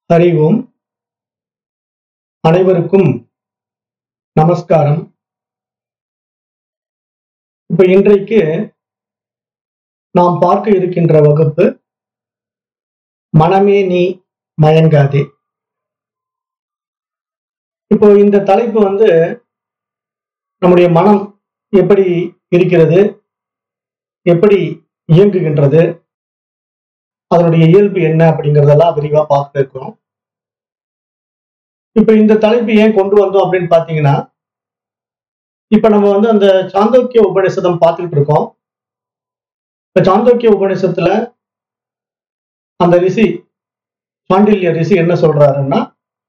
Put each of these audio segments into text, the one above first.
ஹரி ஓம் அனைவருக்கும் நமஸ்காரம் இப்ப இன்றைக்கு நாம் பார்க்க இருக்கின்ற வகுப்பு மனமே நீ மயங்காதே இப்போ இந்த தலைப்பு வந்து நம்முடைய மனம் எப்படி இருக்கிறது எப்படி இயங்குகின்றது அதனுடைய இயல்பு என்ன அப்படிங்கறதெல்லாம் விரிவா பார்க்க இருக்கிறோம் இப்ப இந்த தலைப்பு ஏன் கொண்டு வந்தோம் அப்படின்னு பாத்தீங்கன்னா இப்ப நம்ம வந்து அந்த சாந்தோக்கிய உபநிஷதம் பார்த்துட்டு இருக்கோம் இப்ப சாந்தோக்கிய உபநிஷத்துல அந்த ரிஷி சாண்டில்ய ரிஷி என்ன சொல்றாருன்னா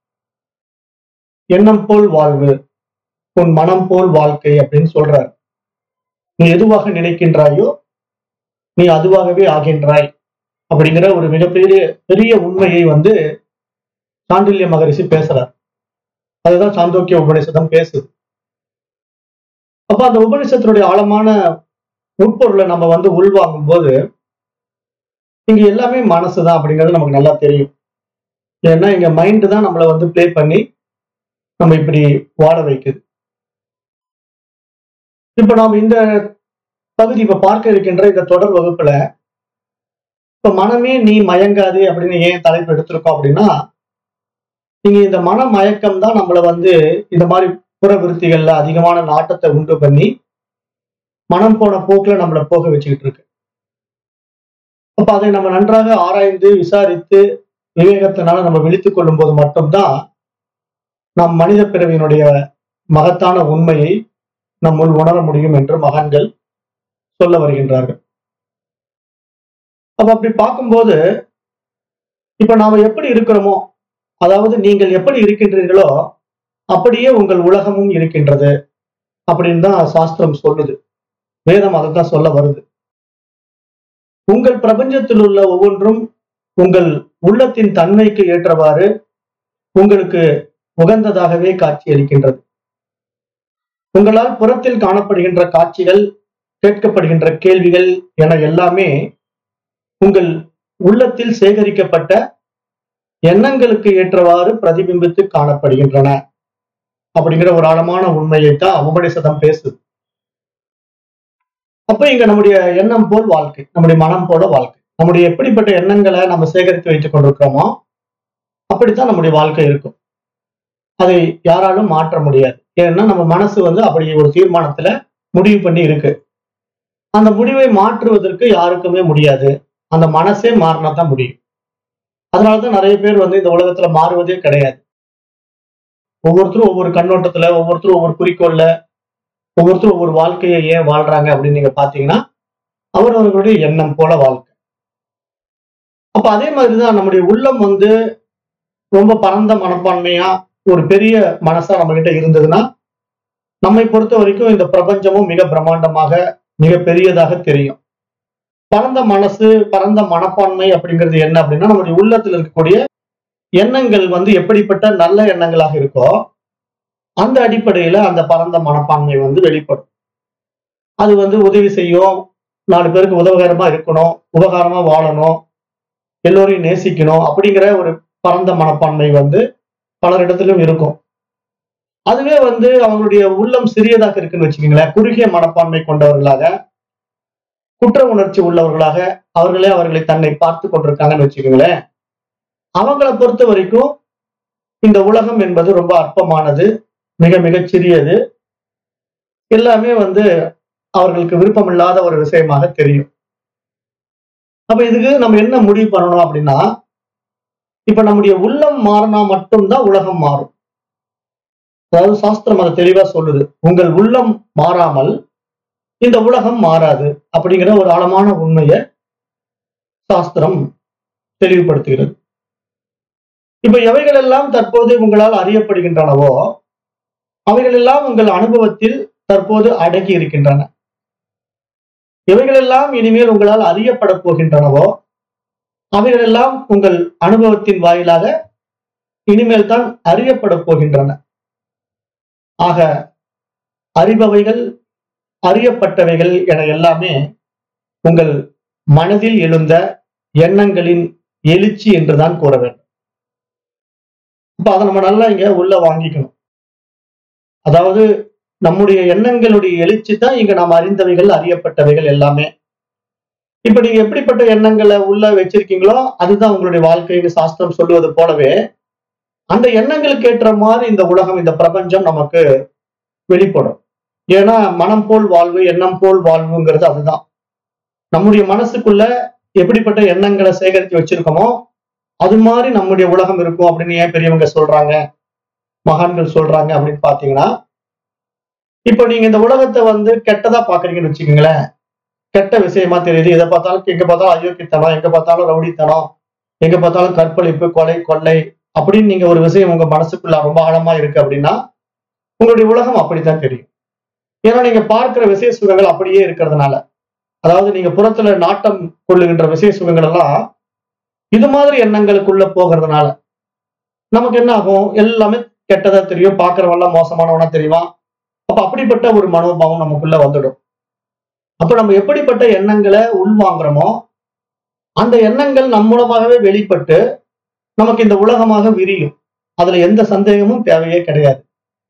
எண்ணம் போல் வாழ்வு உன் மனம் போல் வாழ்க்கை அப்படின்னு சொல்றாரு நீ எதுவாக நினைக்கின்றாயோ நீ அதுவாகவே ஆகின்றாய் அப்படிங்கிற ஒரு மிகப்பெரிய பெரிய உண்மையை வந்து சாண்டில்ய மகரிஷி பேசுறார் அதுதான் சாந்தோக்கிய உபநிஷதம் பேசுது அப்ப அந்த உபநிஷத்தினுடைய ஆழமான உட்பொருளை நம்ம வந்து உள்வாங்கும் போது இங்க எல்லாமே மனசுதான் அப்படிங்கிறது நமக்கு நல்லா தெரியும் ஏன்னா இங்க மைண்டு தான் நம்மளை வந்து ப்ளே பண்ணி நம்ம இப்படி வாழ வைக்குது இப்ப நாம் இந்த பகுதி இப்ப பார்க்க இருக்கின்ற இந்த தொடர் வகுப்புல இப்ப மனமே நீ மயங்காது அப்படின்னு ஏன் தலைப்பு எடுத்திருக்கோம் அப்படின்னா நீங்க இந்த மன மயக்கம் தான் நம்மளை வந்து இந்த மாதிரி புற விருத்திகள்ல அதிகமான நாட்டத்தை உண்டு பண்ணி மனம் போன போக்குல நம்மளை போக வச்சுக்கிட்டு இருக்கு அப்ப அதை நம்ம நன்றாக ஆராய்ந்து விசாரித்து விவேகத்தினால நம்ம விழித்துக் கொள்ளும் போது மட்டும்தான் நம் மனித பிறவியினுடைய மகத்தான உண்மையை நம்முள் உணர முடியும் என்று மகான்கள் சொல்ல வருகின்றார்கள் அப்ப அப்படி பார்க்கும்போது இப்ப நாம எப்படி இருக்கிறோமோ அதாவது நீங்கள் எப்படி இருக்கின்றீர்களோ அப்படியே உங்கள் உலகமும் இருக்கின்றது அப்படின்னு தான் சாஸ்திரம் சொல்லுது வேதம் அதை தான் சொல்ல வருது உங்கள் பிரபஞ்சத்தில் உள்ள ஒவ்வொன்றும் உங்கள் உள்ளத்தின் தன்மைக்கு ஏற்றவாறு உங்களுக்கு உகந்ததாகவே காட்சியளிக்கின்றது உங்களால் புறத்தில் காணப்படுகின்ற காட்சிகள் கேட்கப்படுகின்ற கேள்விகள் என எல்லாமே உங்கள் உள்ளத்தில் சேகரிக்கப்பட்ட எண்ணங்களுக்கு ஏற்றவாறு பிரதிபிம்பித்து காணப்படுகின்றன அப்படிங்கிற ஒரு ஆழமான உண்மையை தான் உபநிஷதம் பேசுது அப்ப இங்க நம்முடைய எண்ணம் போல் வாழ்க்கை நம்முடைய மனம் போல வாழ்க்கை நம்முடைய எப்படிப்பட்ட எண்ணங்களை நம்ம சேகரித்து வைத்துக் கொண்டிருக்கிறோமோ அப்படித்தான் நம்முடைய வாழ்க்கை இருக்கும் அதை யாராலும் மாற்ற முடியாது ஏன்னா நம்ம மனசு வந்து அப்படி ஒரு தீர்மானத்துல முடிவு பண்ணி இருக்கு அந்த முடிவை மாற்றுவதற்கு யாருக்குமே முடியாது அந்த மனசே மாறினா தான் முடியும் அதனாலதான் நிறைய பேர் வந்து இந்த உலகத்துல மாறுவதே கிடையாது ஒவ்வொருத்தரும் ஒவ்வொரு கண்ணோட்டத்துல ஒவ்வொருத்தரும் ஒவ்வொரு குறிக்கோள்ல ஒவ்வொருத்தரும் ஒவ்வொரு வாழ்க்கையை ஏன் வாழ்றாங்க அப்படின்னு நீங்க பாத்தீங்கன்னா அவர் அவர்களுடைய எண்ணம் போல வாழ்க்கை அப்ப அதே மாதிரிதான் நம்முடைய உள்ளம் வந்து ரொம்ப பரந்த மனப்பான்மையா ஒரு பெரிய மனசா நம்ம கிட்ட இருந்ததுன்னா நம்மை பொறுத்த வரைக்கும் இந்த பிரபஞ்சமும் மிக பிரம்மாண்டமாக மிக பெரியதாக தெரியும் பரந்த மனசு பரந்த மனப்பான்மை அப்படிங்கிறது என்ன அப்படின்னா நம்முடைய உள்ளத்தில் இருக்கக்கூடிய எண்ணங்கள் வந்து எப்படிப்பட்ட நல்ல எண்ணங்களாக இருக்கோ அந்த அடிப்படையில அந்த பரந்த மனப்பான்மை வந்து வெளிப்படும் அது வந்து உதவி செய்யும் நாலு பேருக்கு உதவிகரமா இருக்கணும் உபகாரமா வாழணும் எல்லோரையும் நேசிக்கணும் அப்படிங்கிற ஒரு பரந்த மனப்பான்மை வந்து பலரிடத்திலும் இருக்கும் அதுவே வந்து அவங்களுடைய உள்ளம் சிறியதாக இருக்குன்னு வச்சுக்கோங்களேன் குறுகிய மனப்பான்மை கொண்டவர்களாக குற்ற உணர்ச்சி உள்ளவர்களாக அவர்களே அவர்களை தன்னை பார்த்து கொண்டிருக்காங்கன்னு வச்சுக்கோங்களேன் அவங்களை பொறுத்த வரைக்கும் இந்த உலகம் என்பது ரொம்ப அற்பமானது மிக மிகச் சிறியது எல்லாமே வந்து அவர்களுக்கு விருப்பமில்லாத ஒரு விஷயமாக தெரியும் அப்ப இதுக்கு நம்ம என்ன முடிவு பண்ணணும் அப்படின்னா இப்ப நம்முடைய உள்ளம் மாறினா மட்டும்தான் உலகம் மாறும் அதாவது சாஸ்திரம் அதை தெளிவா சொல்லுது உங்கள் உள்ளம் மாறாமல் இந்த உலகம் மாறாது அப்படிங்கிற ஒரு ஆழமான உண்மையை சாஸ்திரம் தெளிவுபடுத்துகிறது இப்ப எவைகளெல்லாம் தற்போது உங்களால் அறியப்படுகின்றனவோ அவைகளெல்லாம் உங்கள் அனுபவத்தில் தற்போது அடங்கி இருக்கின்றன எவைகளெல்லாம் இனிமேல் உங்களால் அறியப்பட போகின்றனவோ அவைகளெல்லாம் உங்கள் அனுபவத்தின் வாயிலாக இனிமேல் தான் அறியப்பட போகின்றன ஆக அறிபவைகள் அறியப்பட்டவைகள் என எல்லாமே உங்கள் மனதில் எழுந்த எண்ணங்களின் எழுச்சி என்றுதான் கூற வேண்டும் அப்ப அதை நம்ம நல்லா இங்க உள்ள வாங்கிக்கணும் அதாவது நம்முடைய எண்ணங்களுடைய எழுச்சி தான் இங்க நாம் அறிந்தவைகள் அறியப்பட்டவைகள் எல்லாமே இப்ப நீங்க எப்படிப்பட்ட எண்ணங்களை உள்ள வச்சிருக்கீங்களோ அதுதான் உங்களுடைய வாழ்க்கைன்னு சாஸ்திரம் சொல்லுவது போலவே அந்த எண்ணங்களுக்கு ஏற்ற மாதிரி இந்த உலகம் இந்த பிரபஞ்சம் நமக்கு வெளிப்படும் ஏன்னா மனம் போல் வாழ்வு எண்ணம் போல் வாழ்வுங்கிறது அதுதான் நம்முடைய மனசுக்குள்ள எப்படிப்பட்ட எண்ணங்களை சேகரித்து வச்சிருக்கோமோ அது மாதிரி நம்முடைய உலகம் இருக்கும் அப்படின்னு ஏன் பெரியவங்க சொல்றாங்க மகான்கள் சொல்றாங்க அப்படின்னு பாத்தீங்கன்னா இப்ப நீங்க இந்த உலகத்தை வந்து கெட்டதா பாக்குறீங்கன்னு வச்சுக்கோங்களேன் கெட்ட விஷயமா தெரியுது எதை பார்த்தாலும் எங்க பார்த்தாலும் அயோக்கியத்தனம் எங்க பார்த்தாலும் ரவுடித்தனம் எங்க பார்த்தாலும் கற்பழிப்பு கொலை கொள்ளை அப்படின்னு நீங்க ஒரு விஷயம் உங்க மனசுக்குள்ள ரொம்ப ஆழமா இருக்கு அப்படின்னா உங்களுடைய உலகம் அப்படித்தான் தெரியும் ஏன்னா நீங்க பார்க்கிற விசேஷ சுகங்கள் அப்படியே இருக்கிறதுனால அதாவது நீங்க புறத்துல நாட்டம் கொள்ளுகின்ற விசேஷ சுகங்கள் எல்லாம் இது மாதிரி எண்ணங்களுக்குள்ள போகிறதுனால நமக்கு என்ன ஆகும் எல்லாமே கெட்டதா தெரியும் பார்க்கறவெல்லாம் மோசமானவனா தெரியுமா அப்ப அப்படிப்பட்ட ஒரு மனோபாவம் நமக்குள்ள வந்துடும் அப்ப நம்ம எப்படிப்பட்ட எண்ணங்களை உள்வாங்குறோமோ அந்த எண்ணங்கள் நம் மூலமாகவே வெளிப்பட்டு நமக்கு இந்த உலகமாக விரியும் அதுல எந்த சந்தேகமும் தேவையே கிடையாது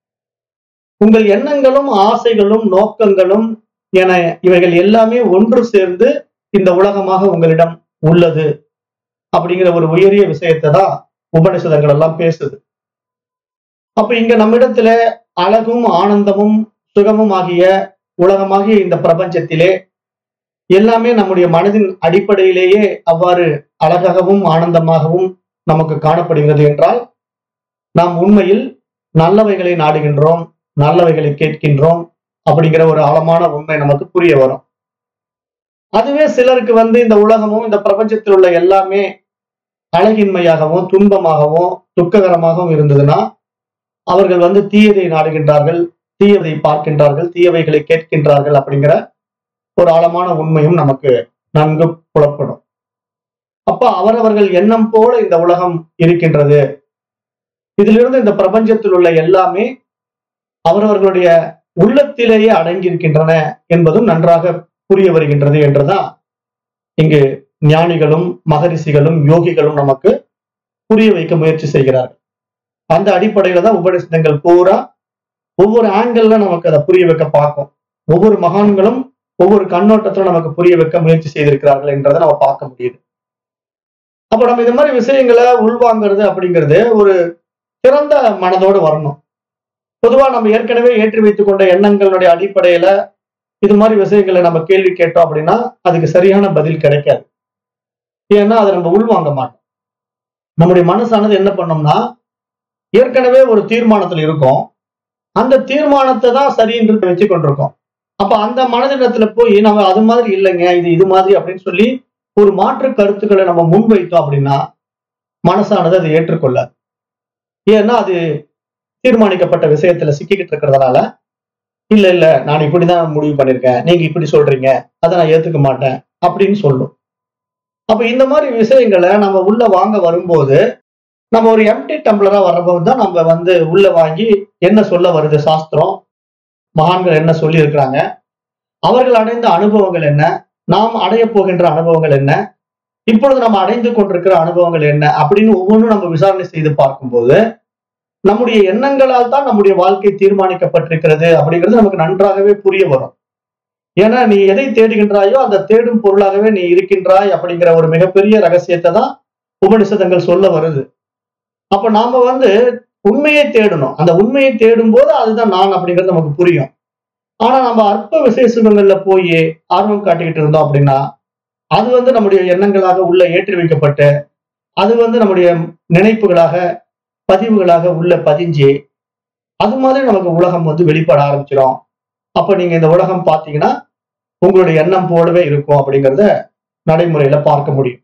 உங்கள் எண்ணங்களும் ஆசைகளும் நோக்கங்களும் என இவைகள் எல்லாமே ஒன்று சேர்ந்து இந்த உலகமாக உங்களிடம் உள்ளது அப்படிங்கிற ஒரு உயரிய விஷயத்தை தான் உபனிஷதங்கள் எல்லாம் பேசுது அப்ப இங்க நம்மிடத்துல அழகும் ஆனந்தமும் சுகமும் ஆகிய உலகமாகிய இந்த பிரபஞ்சத்திலே எல்லாமே நம்முடைய மனதின் அடிப்படையிலேயே அவ்வாறு அழகாகவும் ஆனந்தமாகவும் நமக்கு காணப்படுகிறது என்றால் நாம் உண்மையில் நல்லவைகளை நாடுகின்றோம் நல்லவைகளை கேட்கின்றோம் அப்படிங்கிற ஒரு ஆழமான உண்மை நமக்கு புரிய வரும் அதுவே சிலருக்கு வந்து இந்த உலகமும் இந்த பிரபஞ்சத்தில் உள்ள எல்லாமே அழகின்மையாகவும் துன்பமாகவும் துக்ககரமாகவும் இருந்ததுன்னா அவர்கள் வந்து தீயதை நாடுகின்றார்கள் தீயதை பார்க்கின்றார்கள் தீயவைகளை கேட்கின்றார்கள் அப்படிங்கிற ஒரு ஆழமான உண்மையும் நமக்கு நன்கு புலப்படும் அப்ப அவரவர்கள் எண்ணம் போல இந்த உலகம் இருக்கின்றது இதிலிருந்து இந்த பிரபஞ்சத்தில் உள்ள எல்லாமே அவரவர்களுடைய உள்ளத்திலேயே அடங்கி இருக்கின்றன என்பதும் நன்றாக புரிய வருகின்றது என்றுதான் இங்கு ஞானிகளும் மகரிஷிகளும் யோகிகளும் நமக்கு புரிய வைக்க முயற்சி செய்கிறார்கள் அந்த அடிப்படையில தான் உபநிஷதங்கள் பூரா ஒவ்வொரு ஆங்கிள் நமக்கு அதை புரிய வைக்க பார்க்கும் ஒவ்வொரு மகான்களும் ஒவ்வொரு கண்ணோட்டத்துல நமக்கு புரிய வைக்க முயற்சி செய்திருக்கிறார்கள் என்றதை நம்ம பார்க்க முடியுது அப்ப நம்ம இந்த மாதிரி விஷயங்களை உள்வாங்கிறது அப்படிங்கிறது ஒரு திறந்த மனதோடு வரணும் பொதுவா நம்ம ஏற்கனவே ஏற்றி வைத்துக் கொண்ட எண்ணங்களுடைய அடிப்படையில இது மாதிரி விஷயங்களை நம்ம கேள்வி கேட்டோம் அப்படின்னா அதுக்கு சரியான பதில் கிடைக்காது ஏன்னா அதை நம்ம உள்வாங்க மாட்டோம் நம்முடைய மனசானது என்ன பண்ணோம்னா ஏற்கனவே ஒரு தீர்மானத்துல இருக்கும் அந்த தீர்மானத்தை தான் சரின்றது வச்சு கொண்டிருக்கோம் அப்ப அந்த மனதிடத்துல போய் நம்ம அது மாதிரி இல்லைங்க இது இது மாதிரி அப்படின்னு சொல்லி ஒரு மாற்று கருத்துக்களை நம்ம முன்வைத்தோம் அப்படின்னா மனசானது அதை ஏற்றுக்கொள்ளாது ஏன்னா அது தீர்மானிக்கப்பட்ட விஷயத்துல சிக்கிக்கிட்டு இருக்கிறதுனால இல்ல இல்ல நான் இப்படிதான் முடிவு பண்ணிருக்கேன் நீங்க இப்படி சொல்றீங்க அதை நான் ஏத்துக்க மாட்டேன் அப்படின்னு சொல்லும் அப்ப இந்த மாதிரி விஷயங்களை நம்ம உள்ள வாங்க வரும்போது நம்ம ஒரு எம்டி டம்ளரா வரும்போது தான் நம்ம வந்து உள்ள வாங்கி என்ன சொல்ல வருது சாஸ்திரம் மகான்கள் என்ன சொல்லி இருக்கிறாங்க அவர்கள் அடைந்த அனுபவங்கள் என்ன நாம் அடைய போகின்ற அனுபவங்கள் என்ன இப்பொழுது நம்ம அடைந்து கொண்டிருக்கிற அனுபவங்கள் என்ன அப்படின்னு ஒவ்வொன்றும் நம்ம விசாரணை செய்து பார்க்கும்போது நம்முடைய எண்ணங்களால் தான் நம்முடைய வாழ்க்கை தீர்மானிக்கப்பட்டிருக்கிறது அப்படிங்கிறது நமக்கு நன்றாகவே புரிய வரும் ஏன்னா நீ எதை தேடுகின்றாயோ அந்த தேடும் பொருளாகவே நீ இருக்கின்றாய் அப்படிங்கிற ஒரு மிகப்பெரிய ரகசியத்தை தான் உபனிஷதங்கள் சொல்ல வருது அப்ப நாம வந்து உண்மையை தேடணும் அந்த உண்மையை தேடும் போது அதுதான் நான் அப்படிங்கிறது நமக்கு புரியும் ஆனா நம்ம அற்ப விசேஷங்கள்ல போய் ஆர்வம் காட்டிக்கிட்டு இருந்தோம் அப்படின்னா அது வந்து நம்முடைய எண்ணங்களாக உள்ள ஏற்றி வைக்கப்பட்டு அது வந்து நம்முடைய நினைப்புகளாக பதிவுகளாக உள்ள பதிஞ்சு அது மாதிரி நமக்கு உலகம் வந்து வெளிப்பட ஆரம்பிச்சிடும் அப்ப நீங்க இந்த உலகம் பார்த்தீங்கன்னா உங்களுடைய எண்ணம் போலவே இருக்கும் அப்படிங்கிறத நடைமுறையில பார்க்க முடியும்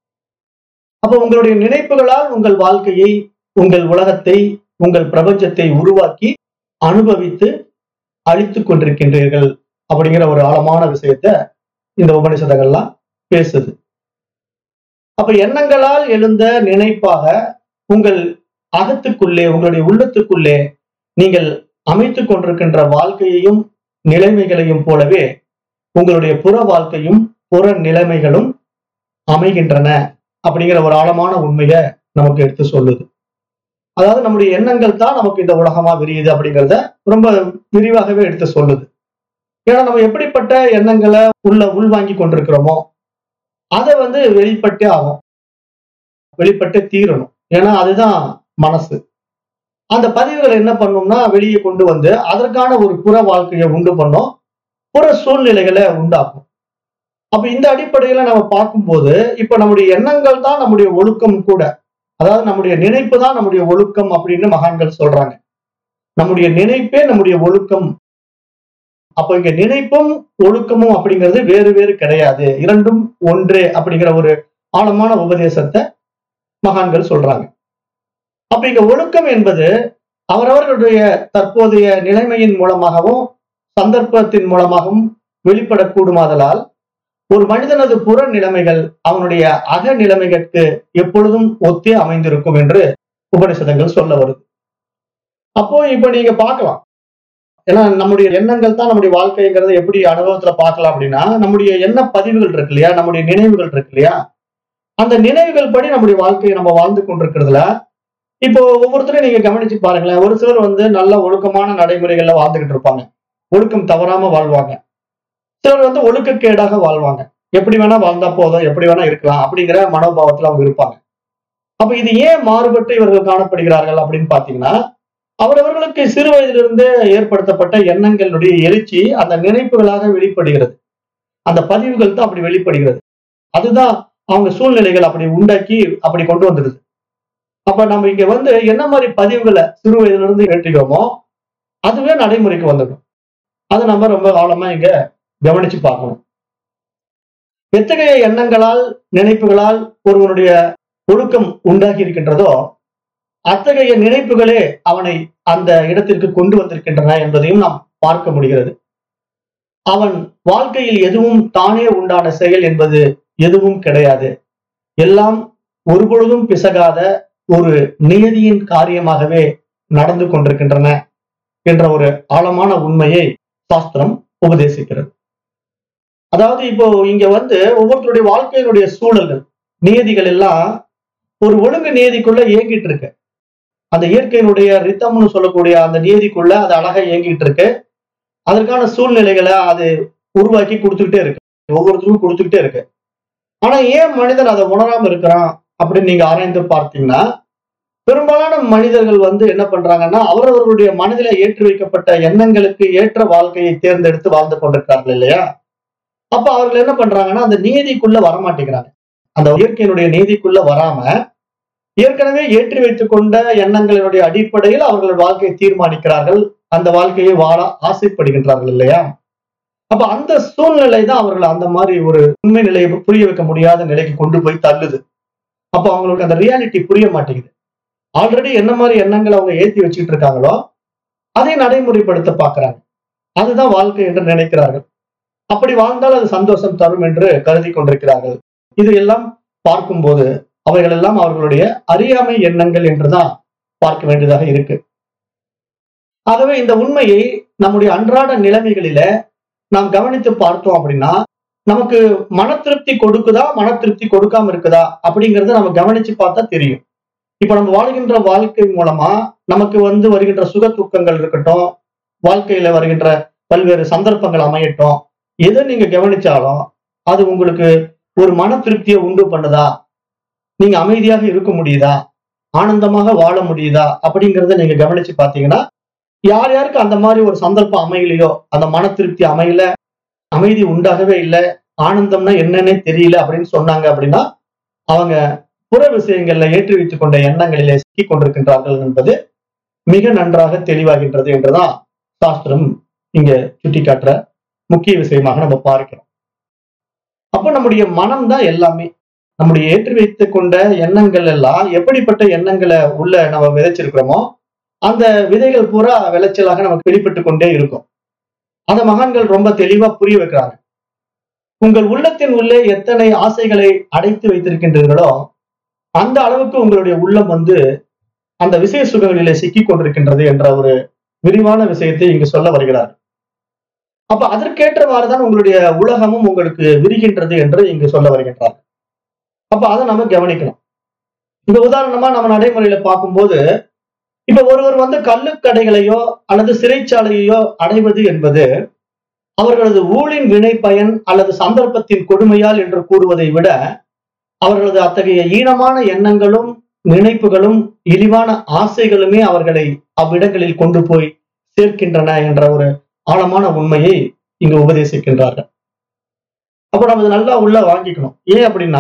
அப்ப உங்களுடைய நினைப்புகளால் உங்கள் வாழ்க்கையை உங்கள் உலகத்தை உங்கள் பிரபஞ்சத்தை உருவாக்கி அனுபவித்து அழித்துக் கொண்டிருக்கின்றீர்கள் அப்படிங்கிற ஒரு ஆழமான விஷயத்த இந்த உபனிஷதங்கள்லாம் பேசுது அப்ப எண்ணங்களால் எழுந்த நினைப்பாக உங்கள் அகத்துக்குள்ளே உங்களுடைய உள்ளத்துக்குள்ளே நீங்கள் அமைத்துக் கொண்டிருக்கின்ற வாழ்க்கையையும் நிலைமைகளையும் போலவே உங்களுடைய புற வாழ்க்கையும் புற நிலைமைகளும் அமைகின்றன அப்படிங்கிற ஒரு ஆழமான உண்மையை நமக்கு எடுத்து சொல்லுது அதாவது நம்முடைய எண்ணங்கள் தான் நமக்கு இந்த உலகமா விரியுது அப்படிங்கிறத ரொம்ப விரிவாகவே எடுத்து சொல்லுது ஏன்னா நம்ம எப்படிப்பட்ட எண்ணங்களை உள்ள உள்வாங்கி கொண்டிருக்கிறோமோ அதை வந்து வெளிப்பட்டே ஆகும் வெளிப்பட்டே தீரணும் ஏன்னா அதுதான் மனசு அந்த பதிவுகள் என்ன பண்ணும்னா வெளியே கொண்டு வந்து அதற்கான ஒரு புற வாழ்க்கையை உண்டு பண்ணும் புற சூழ்நிலைகளை உண்டாக்கும் அப்ப இந்த அடிப்படையில நம்ம பார்க்கும்போது இப்ப நம்முடைய எண்ணங்கள் தான் நம்முடைய ஒழுக்கம் கூட அதாவது நம்முடைய நினைப்பு தான் நம்முடைய ஒழுக்கம் அப்படின்னு மகான்கள் சொல்றாங்க நம்முடைய நினைப்பே நம்முடைய ஒழுக்கம் அப்ப இங்க நினைப்பும் ஒழுக்கமும் அப்படிங்கிறது வேறு வேறு கிடையாது இரண்டும் ஒன்றே அப்படிங்கிற ஒரு ஆழமான உபதேசத்தை மகான்கள் சொல்றாங்க அப்ப இங்க ஒழுக்கம் என்பது அவரவர்களுடைய தற்போதைய நிலைமையின் மூலமாகவும் சந்தர்ப்பத்தின் மூலமாகவும் வெளிப்படக்கூடுமாதலால் ஒரு மனிதனது புற நிலைமைகள் அவனுடைய அக நிலைமைகளுக்கு எப்பொழுதும் ஒத்தே அமைந்திருக்கும் என்று உபனிஷதங்கள் சொல்ல வருது அப்போ இப்ப நீங்க பார்க்கலாம் ஏன்னா நம்முடைய எண்ணங்கள் தான் நம்முடைய வாழ்க்கைங்கிறத எப்படி அனுபவத்துல பார்க்கலாம் அப்படின்னா நம்முடைய எண்ண பதிவுகள் இருக்கு இல்லையா நம்முடைய நினைவுகள் இருக்கு இல்லையா அந்த நினைவுகள் படி நம்முடைய வாழ்க்கையை நம்ம வாழ்ந்து கொண்டிருக்கிறதுல இப்போ ஒவ்வொருத்தரையும் நீங்க கவனிச்சு பாருங்களேன் ஒரு சிலர் வந்து நல்ல ஒழுக்கமான நடைமுறைகள்ல வாழ்ந்துகிட்டு இருப்பாங்க ஒழுக்கம் தவறாம வாழ்வாங்க சிலர் வந்து ஒழுக்கக்கேடாக வாழ்வாங்க எப்படி வேணா வாழ்ந்தா போதும் எப்படி வேணா இருக்கலாம் அப்படிங்கிற மனோபாவத்துல அவங்க இருப்பாங்க அப்ப இது ஏன் மாறுபட்டு இவர்கள் காணப்படுகிறார்கள் அப்படின்னு பாத்தீங்கன்னா அவரவர்களுக்கு சிறு வயதிலிருந்து ஏற்படுத்தப்பட்ட எண்ணங்களுடைய எழுச்சி அந்த நினைப்புகளாக வெளிப்படுகிறது அந்த பதிவுகள் தான் அப்படி வெளிப்படுகிறது அதுதான் அவங்க சூழ்நிலைகள் அப்படி உண்டாக்கி அப்படி கொண்டு வந்துடுது அப்ப நம்ம இங்க வந்து என்ன மாதிரி பதிவுகளை சிறு வயதுல இருந்து ஏற்றுகிறோமோ அதுவே நடைமுறைக்கு வந்துடும் அதை நம்ம ரொம்ப ஆழமா இங்க கவனிச்சு பார்க்கணும் எத்தகைய எண்ணங்களால் நினைப்புகளால் ஒருவனுடைய ஒழுக்கம் உண்டாகி இருக்கின்றதோ அத்தகைய நினைப்புகளே அவனை அந்த இடத்திற்கு கொண்டு வந்திருக்கின்றன என்பதையும் நாம் பார்க்க முடிகிறது அவன் வாழ்க்கையில் எதுவும் தானே உண்டான செயல் என்பது எதுவும் கிடையாது எல்லாம் ஒருபொழுதும் பிசகாத ஒரு நியதியின் காரியமாகவே நடந்து கொண்டிருக்கின்றன என்ற ஒரு ஆழமான உண்மையை சாஸ்திரம் உபதேசிக்கிறது அதாவது இப்போ இங்க வந்து ஒவ்வொருத்தருடைய வாழ்க்கையினுடைய சூழல்கள் நியதிகள் எல்லாம் ஒரு ஒழுங்கு நியதிக்குள்ள இயங்கிட்டு இருக்கு அந்த இயற்கையினுடைய ரித்தம்னு சொல்லக்கூடிய அந்த நியதிக்குள்ள அது அழகா இயங்கிட்டு இருக்கு அதற்கான சூழ்நிலைகளை அது உருவாக்கி கொடுத்துக்கிட்டே இருக்கு ஒவ்வொருத்தருக்கும் கொடுத்துக்கிட்டே இருக்கு ஆனா ஏன் மனிதன் அதை உணராம இருக்கிறான் அப்படின்னு நீங்க ஆராய்ந்து பார்த்தீங்கன்னா பெரும்பாலான மனிதர்கள் வந்து என்ன பண்றாங்கன்னா அவரவர்களுடைய மனதில ஏற்றி வைக்கப்பட்ட எண்ணங்களுக்கு ஏற்ற வாழ்க்கையை தேர்ந்தெடுத்து வாழ்ந்து கொண்டிருக்கிறார்கள் இல்லையா அப்ப அவர்கள் என்ன பண்றாங்கன்னா அந்த நீதிக்குள்ள வரமாட்டேங்கிறாங்க அந்த இயற்கையினுடைய நீதிக்குள்ள வராம ஏற்கனவே ஏற்றி வைத்துக் கொண்ட எண்ணங்களினுடைய அடிப்படையில் அவர்கள் வாழ்க்கையை தீர்மானிக்கிறார்கள் அந்த வாழ்க்கையை வாழ ஆசைப்படுகின்றார்கள் இல்லையா அப்ப அந்த சூழ்நிலை தான் அவர்கள் அந்த மாதிரி ஒரு உண்மை நிலையை புரிய வைக்க முடியாத நிலைக்கு கொண்டு போய் தள்ளுது அப்ப அவங்களுக்கு அந்த ரியாலிட்டி புரிய மாட்டேங்குது ஆல்ரெடி என்ன மாதிரி எண்ணங்களை அவங்க ஏத்தி வச்சுட்டு இருக்காங்களோ அதை நடைமுறைப்படுத்த பாக்குறாங்க அதுதான் வாழ்க்கை என்று நினைக்கிறார்கள் அப்படி வாழ்ந்தால் அது சந்தோஷம் தரும் என்று கருதி கொண்டிருக்கிறார்கள் இது எல்லாம் பார்க்கும்போது அவைகள் எல்லாம் அவர்களுடைய அறியாமை எண்ணங்கள் என்றுதான் பார்க்க வேண்டியதாக இருக்கு ஆகவே இந்த உண்மையை நம்முடைய அன்றாட நிலைமைகளில நாம் கவனித்து பார்த்தோம் அப்படின்னா நமக்கு மன திருப்தி கொடுக்குதா மன திருப்தி கொடுக்காம இருக்குதா அப்படிங்கறத நம்ம கவனிச்சு பார்த்தா தெரியும் இப்ப நம்ம வாழ்கின்ற வாழ்க்கை மூலமா நமக்கு வந்து வருகின்ற சுக துக்கங்கள் இருக்கட்டும் வாழ்க்கையில வருகின்ற பல்வேறு சந்தர்ப்பங்கள் அமையட்டும் எதை நீங்க கவனிச்சாலும் அது உங்களுக்கு ஒரு மன திருப்தியை உண்டு பண்ணுதா நீங்க அமைதியாக இருக்க முடியுதா ஆனந்தமாக வாழ முடியுதா அப்படிங்கறத நீங்க கவனிச்சு பாத்தீங்கன்னா யார் யாருக்கு அந்த மாதிரி ஒரு சந்தர்ப்பம் அமையலையோ அந்த மன திருப்தி அமையல அமைதி உண்டாகவே இல்லை ஆனந்தம்னா என்னன்னே தெரியல அப்படின்னு சொன்னாங்க அப்படின்னா அவங்க புற விஷயங்கள்ல ஏற்றி வைத்துக் கொண்ட எண்ணங்களிலே சிக்கிக் கொண்டிருக்கின்றார்கள் என்பது மிக நன்றாக தெளிவாகின்றது என்றுதான் சாஸ்திரம் இங்க சுட்டிக்காட்டுற முக்கிய விஷயமாக நம்ம பார்க்கிறோம் அப்போ நம்முடைய மனம் தான் எல்லாமே நம்முடைய ஏற்றி வைத்துக் கொண்ட எண்ணங்கள் எல்லாம் எப்படிப்பட்ட எண்ணங்களை உள்ள நம்ம விதைச்சிருக்கிறோமோ அந்த விதைகள் பூரா விளைச்சலாக நமக்கு வெளிப்பட்டு கொண்டே இருக்கும் அந்த மகான்கள் ரொம்ப தெளிவா புரிய வைக்கிறாங்க உங்கள் உள்ளத்தின் உள்ளே எத்தனை ஆசைகளை அடைத்து வைத்திருக்கின்றீர்களோ அந்த அளவுக்கு உங்களுடைய உள்ளம் வந்து அந்த விசய சுகங்களிலே சிக்கிக் கொண்டிருக்கின்றது என்ற ஒரு விரிவான விஷயத்தை இங்கு சொல்ல வருகிறார் அப்ப அதற்கேற்றவாறுதான் உங்களுடைய உலகமும் உங்களுக்கு விரிகின்றது என்று இங்கு சொல்ல வருகின்றார் அப்ப அதை நம்ம கவனிக்கணும் இந்த உதாரணமா நம்ம நடைமுறையில பார்க்கும்போது இப்ப ஒருவர் வந்து கள்ளுக்கடைகளையோ அல்லது சிறைச்சாலையோ அடைவது என்பது அவர்களது ஊழின் வினை பயன் அல்லது சந்தர்ப்பத்தின் கொடுமையால் என்று கூறுவதை விட அவர்களது அத்தகைய ஈனமான எண்ணங்களும் நினைப்புகளும் இழிவான ஆசைகளுமே அவர்களை அவ்விடங்களில் கொண்டு போய் சேர்க்கின்றன என்ற ஒரு ஆழமான உண்மையை இங்கு உபதேசிக்கின்றார்கள் அப்ப நம்ம இதை நல்லா உள்ள வாங்கிக்கணும் ஏன் அப்படின்னா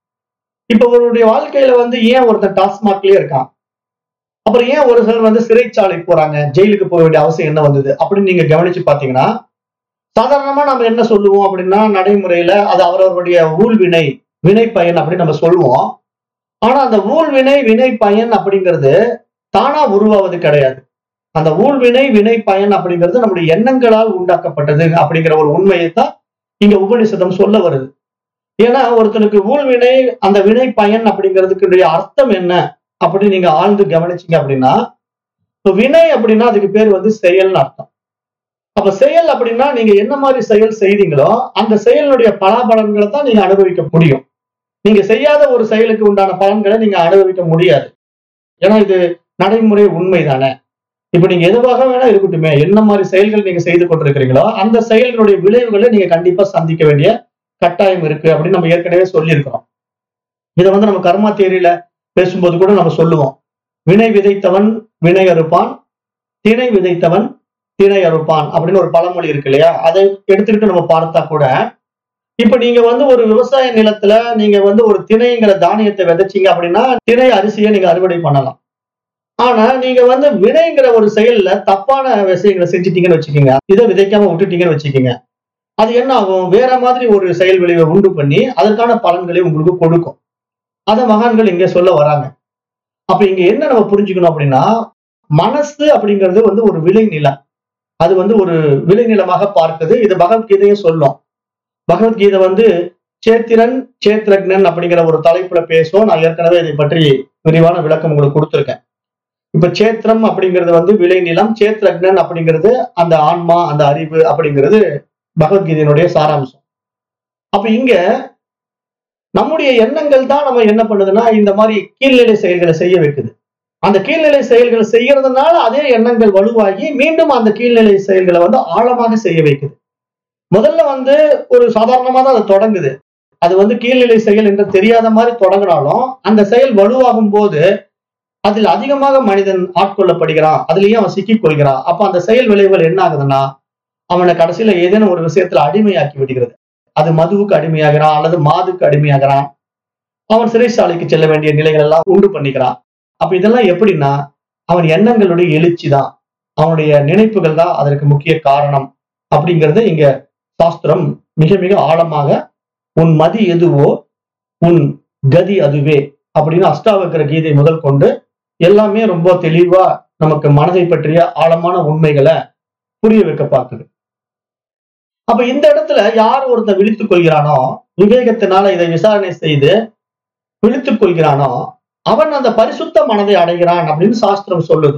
இப்ப ஒருவருடைய வாழ்க்கையில வந்து ஏன் ஒருத்தன் டாஸ்மாக்லயே இருக்கான் அப்புறம் ஏன் ஒரு சிலர் வந்து சிறைச்சாலை போறாங்க ஜெயிலுக்கு போக வேண்டிய அவசியம் என்ன வந்தது அப்படின்னு நீங்க கவனிச்சு பாத்தீங்கன்னா சாதாரணமா நம்ம என்ன சொல்லுவோம் அப்படின்னா நடைமுறையில அது அவரவருடைய ஊழ்வினை வினை பயன் அப்படின்னு நம்ம சொல்லுவோம் ஆனா அந்த ஊழ்வினை வினை பயன் அப்படிங்கிறது தானா உருவாவது கிடையாது அந்த ஊழ்வினை வினை பயன் அப்படிங்கிறது நம்முடைய எண்ணங்களால் உண்டாக்கப்பட்டது அப்படிங்கிற ஒரு உண்மையை தான் இங்க உபனிஷதம் சொல்ல வருது ஏன்னா ஒருத்தனுக்கு ஊழ்வினை அந்த வினை பயன் அப்படிங்கிறதுக்கு அர்த்தம் என்ன அப்படின்னு நீங்க ஆழ்ந்து கவனிச்சீங்க அப்படின்னா இப்ப வினை அப்படின்னா அதுக்கு பேர் வந்து செயல்னு அர்த்தம் அப்ப செயல் அப்படின்னா நீங்க என்ன மாதிரி செயல் செய்தீங்களோ அந்த செயலினுடைய பலாபலன்களை தான் நீங்க அனுபவிக்க முடியும் நீங்க செய்யாத ஒரு செயலுக்கு உண்டான பலன்களை நீங்க அனுபவிக்க முடியாது ஏன்னா இது நடைமுறை உண்மை தானே இப்ப நீங்க எதுவாக வேணா இருக்கட்டுமே என்ன மாதிரி செயல்கள் நீங்க செய்து கொண்டிருக்கிறீங்களோ அந்த செயல்களுடைய விளைவுகளை நீங்க கண்டிப்பா சந்திக்க வேண்டிய கட்டாயம் இருக்கு அப்படின்னு நம்ம ஏற்கனவே சொல்லியிருக்கிறோம் இதை வந்து நம்ம கர்மா தேரியில பேசும்போது கூட நம்ம சொல்லுவோம் வினை விதைத்தவன் வினை அறுப்பான் திணை விதைத்தவன் திணை அறுப்பான் அப்படின்னு ஒரு பழமொழி இருக்கு இல்லையா அதை எடுத்துக்கிட்டு நம்ம பார்த்தா கூட இப்ப நீங்க வந்து ஒரு விவசாய நிலத்துல நீங்க வந்து ஒரு திணைங்கிற தானியத்தை விதைச்சீங்க அப்படின்னா திணை அரிசியை நீங்க அறுவடை பண்ணலாம் ஆனா நீங்க வந்து வினைங்கிற ஒரு செயல்ல தப்பான விஷயங்களை செஞ்சிட்டீங்கன்னு வச்சுக்கோங்க இதை விதைக்காம விட்டுட்டீங்கன்னு வச்சுக்கோங்க அது என்ன ஆகும் வேற மாதிரி ஒரு செயல் விளைவை உண்டு பண்ணி அதற்கான பலன்களை உங்களுக்கு கொடுக்கும் அதை மகான்கள் இங்க சொல்ல வராங்க அப்ப இங்க என்ன நம்ம புரிஞ்சுக்கணும் அப்படின்னா மனசு அப்படிங்கிறது வந்து ஒரு விளைநிலம் அது வந்து ஒரு விளைநிலமாக பார்க்குது இது பகவத்கீதையும் சொல்லும் பகவத்கீதை வந்து சேத்திரன் சேத்ரக்னன் அப்படிங்கிற ஒரு தலைப்புல பேசுவோம் நான் ஏற்கனவே இதை பற்றி விரிவான விளக்கம் உங்களுக்கு கொடுத்துருக்கேன் இப்ப சேத்திரம் அப்படிங்கிறது வந்து விளைநிலம் சேத்ரக்னன் அப்படிங்கிறது அந்த ஆன்மா அந்த அறிவு அப்படிங்கிறது பகவத்கீதையினுடைய சாராம்சம் அப்ப இங்க நம்முடைய எண்ணங்கள் தான் நம்ம என்ன பண்ணுதுன்னா இந்த மாதிரி கீழ்நிலை செயல்களை செய்ய வைக்குது அந்த கீழ்நிலை செயல்களை செய்யறதுனால அதே எண்ணங்கள் வலுவாகி மீண்டும் அந்த கீழ்நிலை செயல்களை வந்து ஆழமாக செய்ய வைக்குது முதல்ல வந்து ஒரு சாதாரணமா தான் அது தொடங்குது அது வந்து கீழ்நிலை செயல் என்று தெரியாத மாதிரி தொடங்கினாலும் அந்த செயல் வலுவாகும் போது அதில் அதிகமாக மனிதன் ஆட்கொள்ளப்படுகிறான் அதுலயும் அவன் சிக்கிக் கொள்கிறான் அப்ப அந்த செயல் விளைவுகள் என்ன ஆகுதுன்னா அவனை கடைசியில ஏதேனும் ஒரு விஷயத்துல அடிமையாக்கி விடுகிறது அது மதுவுக்கு அடிமையாகிறான் அல்லது மாதுக்கு அடிமையாகிறான் அவன் சிறைச்சாலைக்கு செல்ல வேண்டிய நிலைகள் எல்லாம் உண்டு பண்ணிக்கிறான் அப்ப இதெல்லாம் எப்படின்னா அவன் எண்ணங்களுடைய எழுச்சி தான் அவனுடைய நினைப்புகள் தான் அதற்கு முக்கிய காரணம் அப்படிங்கறத இங்க சாஸ்திரம் மிக மிக ஆழமாக உன் மதி எதுவோ உன் கதி அதுவே அப்படின்னு அஷ்டாவக்கர கீதை முதல் கொண்டு எல்லாமே ரொம்ப தெளிவா நமக்கு மனதை பற்றிய ஆழமான உண்மைகளை புரிய வைக்க பார்க்குது அப்ப இந்த இடத்துல யார் ஒருத்தன் விழித்துக் கொள்கிறானோ விவேகத்தினால இதை விசாரணை செய்து விழித்துக் கொள்கிறானோ அவன் அந்த பரிசுத்த மனதை அடைகிறான் அப்படின்னு சாஸ்திரம் சொல்லுது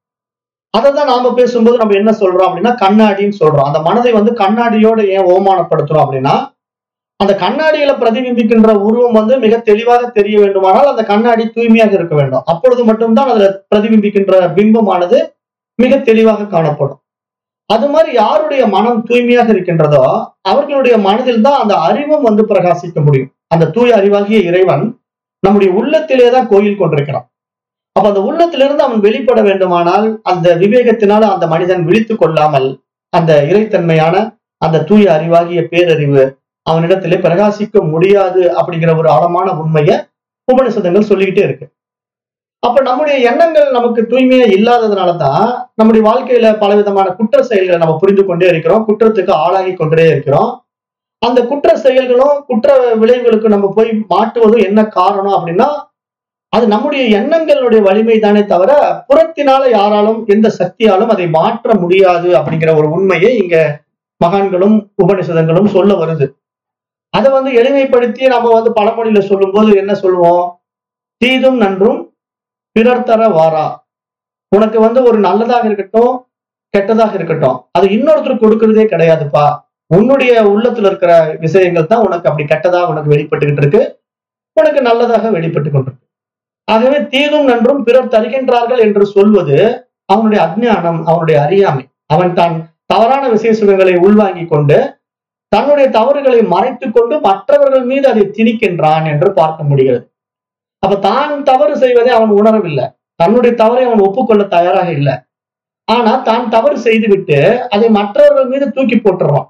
அதை தான் நாம பேசும்போது நம்ம என்ன சொல்றோம் அப்படின்னா கண்ணாடின்னு சொல்றோம் அந்த மனதை வந்து கண்ணாடியோட ஏன் ஓமானப்படுத்துறோம் அப்படின்னா அந்த கண்ணாடியில பிரதிபிம்பிக்கின்ற உருவம் வந்து மிக தெளிவாக தெரிய வேண்டுமானால் அந்த கண்ணாடி தூய்மையாக இருக்க வேண்டும் அப்பொழுது மட்டும்தான் அதுல பிரதிபிம்பிக்கின்ற பிம்பமானது மிக தெளிவாக காணப்படும் அது மாதிரி யாருடைய மனம் தூய்மையாக இருக்கின்றதோ அவர்களுடைய மனதில் தான் அந்த அறிவும் வந்து பிரகாசிக்க முடியும் அந்த தூய அறிவாகிய இறைவன் நம்முடைய உள்ளத்திலே தான் கோயில் கொண்டிருக்கிறான் அப்ப அந்த உள்ளத்திலிருந்து அவன் வெளிப்பட வேண்டுமானால் அந்த விவேகத்தினால அந்த மனிதன் விழித்துக் கொள்ளாமல் அந்த இறைத்தன்மையான அந்த தூய அறிவாகிய பேரறிவு அவனிடத்திலே பிரகாசிக்க முடியாது அப்படிங்கிற ஒரு ஆழமான உண்மையை உபனிஷதங்கள் சொல்லிக்கிட்டே இருக்கு அப்ப நம்முடைய எண்ணங்கள் நமக்கு தூய்மையா இல்லாததுனால தான் நம்முடைய வாழ்க்கையில பலவிதமான குற்ற செயல்களை நம்ம புரிந்து கொண்டே இருக்கிறோம் குற்றத்துக்கு ஆளாகி கொண்டே இருக்கிறோம் அந்த குற்ற செயல்களும் குற்ற விளைவுகளுக்கு நம்ம போய் மாட்டுவதும் என்ன காரணம் அப்படின்னா அது நம்முடைய எண்ணங்களுடைய வலிமை தானே தவிர புறத்தினால யாராலும் எந்த சக்தியாலும் அதை மாற்ற முடியாது அப்படிங்கிற ஒரு உண்மையை இங்க மகான்களும் உபனிஷதங்களும் சொல்ல வருது அதை வந்து எளிமைப்படுத்தி நம்ம வந்து பழமொழியில சொல்லும்போது என்ன சொல்லுவோம் தீதும் நன்றும் பிறர் தர வாரா உனக்கு வந்து ஒரு நல்லதாக இருக்கட்டும் கெட்டதாக இருக்கட்டும் அது இன்னொருத்தர் கொடுக்கறதே கிடையாதுப்பா உன்னுடைய உள்ளத்துல இருக்கிற விஷயங்கள் தான் உனக்கு அப்படி கெட்டதா உனக்கு வெளிப்பட்டுக்கிட்டு இருக்கு உனக்கு நல்லதாக வெளிப்பட்டு கொண்டிருக்கு ஆகவே தீதும் நன்றும் பிறர் தருகின்றார்கள் என்று சொல்வது அவனுடைய அஜ்ஞானம் அவனுடைய அறியாமை அவன் தான் தவறான விசேஷங்களை உள்வாங்கிக் கொண்டு தன்னுடைய தவறுகளை மறைத்துக் கொண்டு மற்றவர்கள் மீது அதை திணிக்கின்றான் என்று பார்க்க முடிகிறது அப்ப தான் தவறு செய்வதை அவன் உணரவில்லை தன்னுடைய தவறை அவன் ஒப்புக்கொள்ள தயாராக இல்லை ஆனா தான் தவறு செய்துவிட்டு அதை மற்றவர்கள் மீது தூக்கி போட்டுறான்